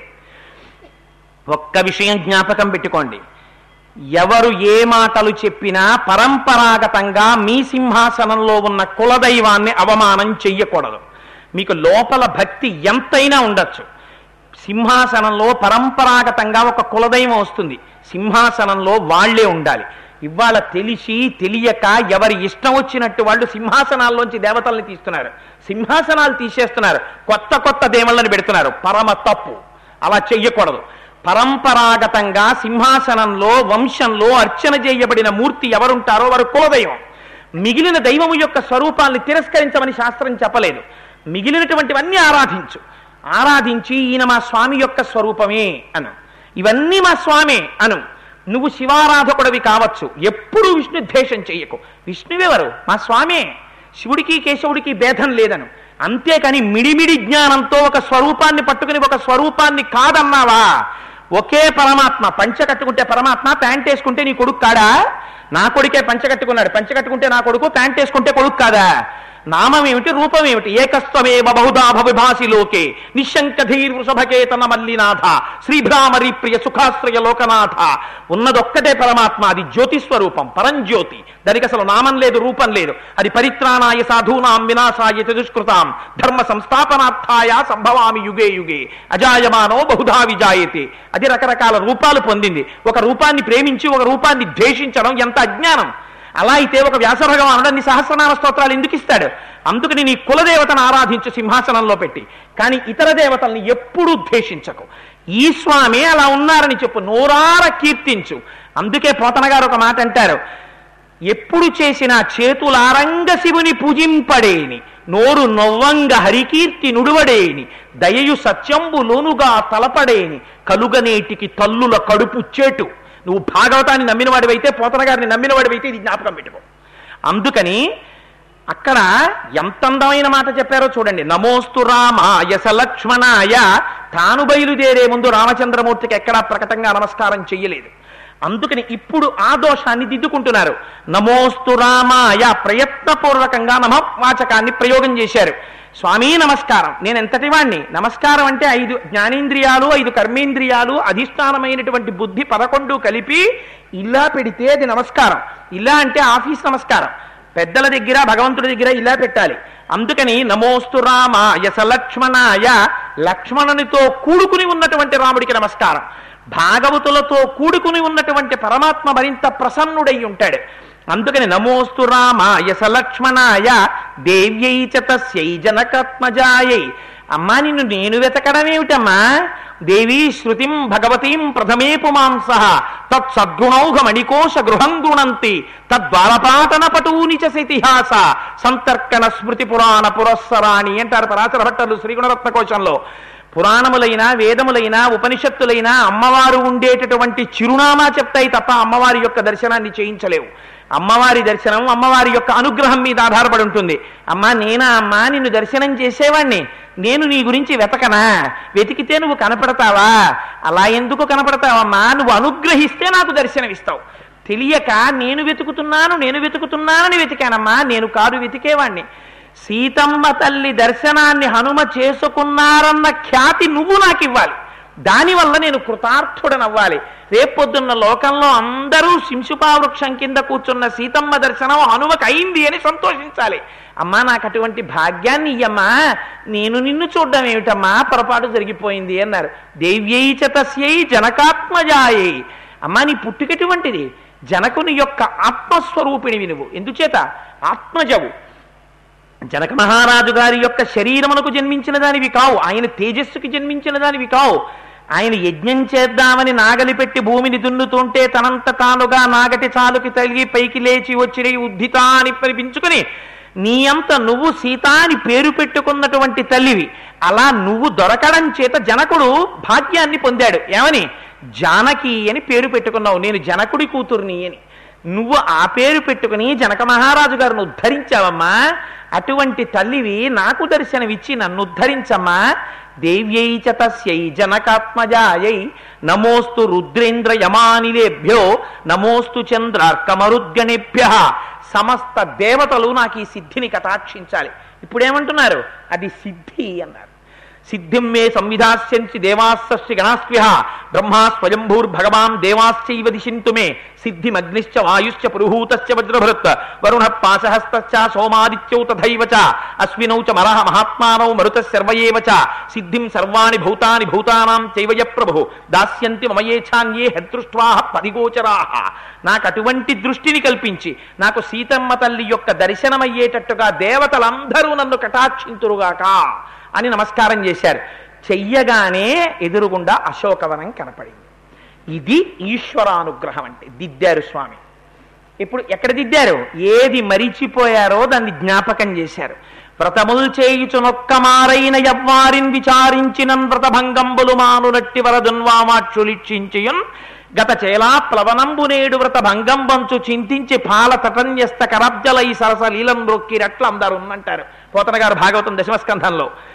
ఒక్క విషయం జ్ఞాపకం పెట్టుకోండి ఎవరు ఏ మాటలు చెప్పినా పరంపరాగతంగా మీ సింహాసనంలో ఉన్న కులదైవాన్ని అవమానం చెయ్యకూడదు మీకు లోపల భక్తి ఎంతైనా ఉండొచ్చు సింహాసనంలో పరంపరాగతంగా ఒక కులదైవం వస్తుంది సింహాసనంలో వాళ్లే ఉండాలి ఇవాళ తెలిసి తెలియక ఎవరి ఇష్టం వచ్చినట్టు వాళ్ళు సింహాసనాల్లోంచి దేవతల్ని తీస్తున్నారు సింహాసనాలు తీసేస్తున్నారు కొత్త కొత్త దేవుళ్ళని పెడుతున్నారు పరమ తప్పు అలా చెయ్యకూడదు పరంపరాగతంగా సింహాసనంలో వంశంలో అర్చన చేయబడిన మూర్తి ఎవరుంటారో వారు కులదైవం మిగిలిన దైవము యొక్క స్వరూపాన్ని తిరస్కరించమని శాస్త్రం చెప్పలేదు మిగిలినటువంటివన్నీ ఆరాధించు ఆరాధించి ఈయన మా స్వామి యొక్క స్వరూపమే అను ఇవన్నీ మా స్వామే అను నువ్వు శివారాధకుడివి కావచ్చు ఎప్పుడు విష్ణు ద్వేషం చెయ్యకు విష్ణువెవరు మా స్వామే శివుడికి కేశవుడికి భేదం లేదను అంతేకాని మిడిమిడి జ్ఞానంతో ఒక స్వరూపాన్ని పట్టుకుని ఒక స్వరూపాన్ని కాదన్నావా ఒకే పరమాత్మ పంచ కట్టుకుంటే పరమాత్మ ప్యాంట్ వేసుకుంటే నీ కొడుకు కాడా నా కొడుకే పంచ కట్టుకున్నాడు పంచ కట్టుకుంటే నా కొడుకు ప్యాంట్ వేసుకుంటే కొడుకు కాదా నామం ఏమిటి రూపం ఏమిటి ఏకస్వమేవ బహుదా భవిభాసి లోకే నిశంక ధీర్ వృషభకేతన మల్లినాథ శ్రీభ్రామరి ప్రియ సుఖాశ్రయ లోకనాథ ఉన్నదొక్కటే పరమాత్మ అది జ్యోతి స్వరూపం పరంజ్యోతి దానికి అసలు నామం లేదు రూపం లేదు అది పరిత్రాణాయ సాధూనాం వినాశాయ దుష్కృతాం ధర్మ సంస్థాపనార్థాయ సంభవామి యుగే యుగే అజాయమానో బహుధా విజాయతే అది రకరకాల రూపాలు పొందింది ఒక రూపాన్ని ప్రేమించి ఒక రూపాన్ని ద్వేషించడం ఎంత అజ్ఞానం అలా అయితే ఒక వ్యాస భగవానుడు అన్ని సహస్రనామ స్తోత్రాలు ఎందుకు ఇస్తాడు అందుకని నీ కులదేవతను ఆరాధించు సింహాసనంలో పెట్టి కానీ ఇతర దేవతల్ని ఎప్పుడూ ద్వేషించకు ఈ స్వామి అలా ఉన్నారని చెప్పు నోరార కీర్తించు అందుకే పోతన గారు ఒక మాట అంటారు ఎప్పుడు చేసిన చేతులారంగ శివుని పూజింపడేని నోరు నొవ్వంగ హరికీర్తి నుడువడేని దయయు సత్యంబు లోనుగా తలపడేని కలుగనేటికి తల్లుల కడుపు చేటు నువ్వు భాగవతాన్ని నమ్మినవాడివైతే పోతన గారిని నమ్మినవాడివైతే ఇది జ్ఞాపకం పెట్టుకో అందుకని అక్కడ ఎంత అందమైన మాట చెప్పారో చూడండి నమోస్తు రామాయ సలక్ష్మణాయ తాను బయలుదేరే ముందు రామచంద్రమూర్తికి ఎక్కడా ప్రకటంగా నమస్కారం చెయ్యలేదు అందుకని ఇప్పుడు ఆ దోషాన్ని దిద్దుకుంటున్నారు నమోస్తు రామాయ ప్రయత్నపూర్వకంగా నమ వాచకాన్ని ప్రయోగం చేశారు స్వామి నమస్కారం నేను ఎంతటి వాణ్ణి నమస్కారం అంటే ఐదు జ్ఞానేంద్రియాలు ఐదు కర్మేంద్రియాలు అధిష్టానమైనటువంటి బుద్ధి పదకొండు కలిపి ఇలా పెడితే అది నమస్కారం ఇలా అంటే ఆఫీస్ నమస్కారం పెద్దల దగ్గర భగవంతుడి దగ్గర ఇలా పెట్టాలి అందుకని నమోస్తు రామాయ సలక్ష్మణాయ లక్ష్మణునితో కూడుకుని ఉన్నటువంటి రాముడికి నమస్కారం భాగవతులతో కూడుకుని ఉన్నటువంటి పరమాత్మ మరింత ప్రసన్నుడై ఉంటాడు అందుకని నమోస్తు రామాయ సలక్ష్మణాయ దేవ్యై చ తస్యై జనకాత్మజాయై అమ్మా నిన్ను నేను వెతకడం ఏమిటమ్మా దేవీ శృతిం భగవతీం ప్రథమే పుమాంస తత్సద్గుణౌఘమణికోశ గృహం గుణంతి తద్వారపాటన పటూని చతిహాస సంతర్కణ స్మృతి పురాణ పురస్సరాణి అంటారు పరాశర భట్టలు శ్రీగుణరత్న కోశంలో పురాణములైన వేదములైన ఉపనిషత్తులైన అమ్మవారు ఉండేటటువంటి చిరునామా చెప్తాయి తప్ప అమ్మవారి యొక్క దర్శనాన్ని చేయించలేవు అమ్మవారి దర్శనం అమ్మవారి యొక్క అనుగ్రహం మీద ఆధారపడి ఉంటుంది అమ్మా నేనా అమ్మా నిన్ను దర్శనం చేసేవాణ్ణి నేను నీ గురించి వెతకనా వెతికితే నువ్వు కనపడతావా అలా ఎందుకు కనపడతావమ్మా నువ్వు అనుగ్రహిస్తే నాకు దర్శనమిస్తావు తెలియక నేను వెతుకుతున్నాను నేను వెతుకుతున్నానని వెతికానమ్మా నేను కాదు వెతికేవాణ్ణి సీతమ్మ తల్లి దర్శనాన్ని హనుమ చేసుకున్నారన్న ఖ్యాతి నువ్వు నాకు ఇవ్వాలి దానివల్ల నేను కృతార్థుడనవ్వాలి రేపొద్దున్న లోకంలో అందరూ శింశుపా వృక్షం కింద కూర్చున్న సీతమ్మ దర్శనం హనుమకు అయింది అని సంతోషించాలి అమ్మా నాకు అటువంటి భాగ్యాన్ని ఇయ్యమ్మా నేను నిన్ను చూడడం ఏమిటమ్మా పొరపాటు జరిగిపోయింది అన్నారు దేవ్యై చ తస్యై జనకాత్మజాయై అమ్మా నీ పుట్టుకెటువంటిది జనకుని యొక్క ఆత్మస్వరూపిణివి నువ్వు ఎందుచేత ఆత్మజవు జనక మహారాజు గారి యొక్క శరీరమునకు జన్మించిన దానివి కావు ఆయన తేజస్సుకి జన్మించిన దానివి కావు ఆయన యజ్ఞం చేద్దామని నాగలి పెట్టి భూమిని దున్నుతుంటే తనంత తానుగా నాగటి చాలుకి తగిలి పైకి లేచి వచ్చిన ఈ ఉద్ధిత అని పరిపించుకుని నీ అంత నువ్వు సీత అని పేరు పెట్టుకున్నటువంటి తల్లివి అలా నువ్వు దొరకడం చేత జనకుడు భాగ్యాన్ని పొందాడు ఏమని జానకి అని పేరు పెట్టుకున్నావు నేను జనకుడి కూతుర్ని అని నువ్వు ఆ పేరు పెట్టుకుని జనక మహారాజు గారిని ఉద్ధరించావమ్మా అటువంటి తల్లివి నాకు దర్శనమిచ్చి నన్ను ఉద్ధరించమ్మా దేవ్యై చ తస్యై జనకాత్మజాయై నమోస్తు రుద్రేంద్ర యమానిలేభ్యో నమోస్తు చంద్రార్కమరుద్గణేభ్య సమస్త దేవతలు నాకు ఈ సిద్ధిని కటాక్షించాలి ఇప్పుడేమంటున్నారు అది సిద్ధి అన్నారు సిద్ధిం మే సంవిధాస్యంచి దేవాస్సి గణాస్ప్య బ్రహ్మా స్వయంభూర్భగవాన్ దేవాశ్చైవ దిశింతు మే సిద్ధిమగ్నిశ్చ వాయుశ్చ పురుహూతశ్చ వజ్రభృత్ వరుణ పాశహస్తశ్చ సోమాదిత్యౌ తథైవ చ అశ్వినౌ చ మరహ మహాత్మానౌ మరుత సర్వయేవ చ సిద్ధిం సర్వాణి భూతాని భూతానాం చైవయ ప్రభు దాస్యంతి మమయేఛాన్యే హెదృష్ట్వా పరిగోచరాహ నాకు అటువంటి దృష్టిని కల్పించి నాకు సీతమ్మ తల్లి యొక్క దర్శనమయ్యేటట్టుగా దేవతలందరూ నన్ను కటాక్షింతురుగాక అని నమస్కారం చేశారు చెయ్యగానే ఎదురుగుండా అశోకవనం కనపడింది ఇది ఈశ్వరానుగ్రహం అంటే దిద్దారు స్వామి ఇప్పుడు ఎక్కడ దిద్దారు ఏది మరిచిపోయారో దాన్ని జ్ఞాపకం చేశారు వ్రతముల్ చేయుచునొక్కమారైన యవ్వారిన్ విచారించినన్ వ్రతభంగంబులు మానునట్టి వరదున్వామాక్షులిక్షించియున్ గత చేలా ప్లవనంబు నేడు వ్రత భంగం వంచు చింతించి పాల తటన్యస్త కరబ్జలై సరస లీలం రొక్కిరట్లు అందరు అంటారు పోతన గారు భాగవతం దశమస్కంధంలో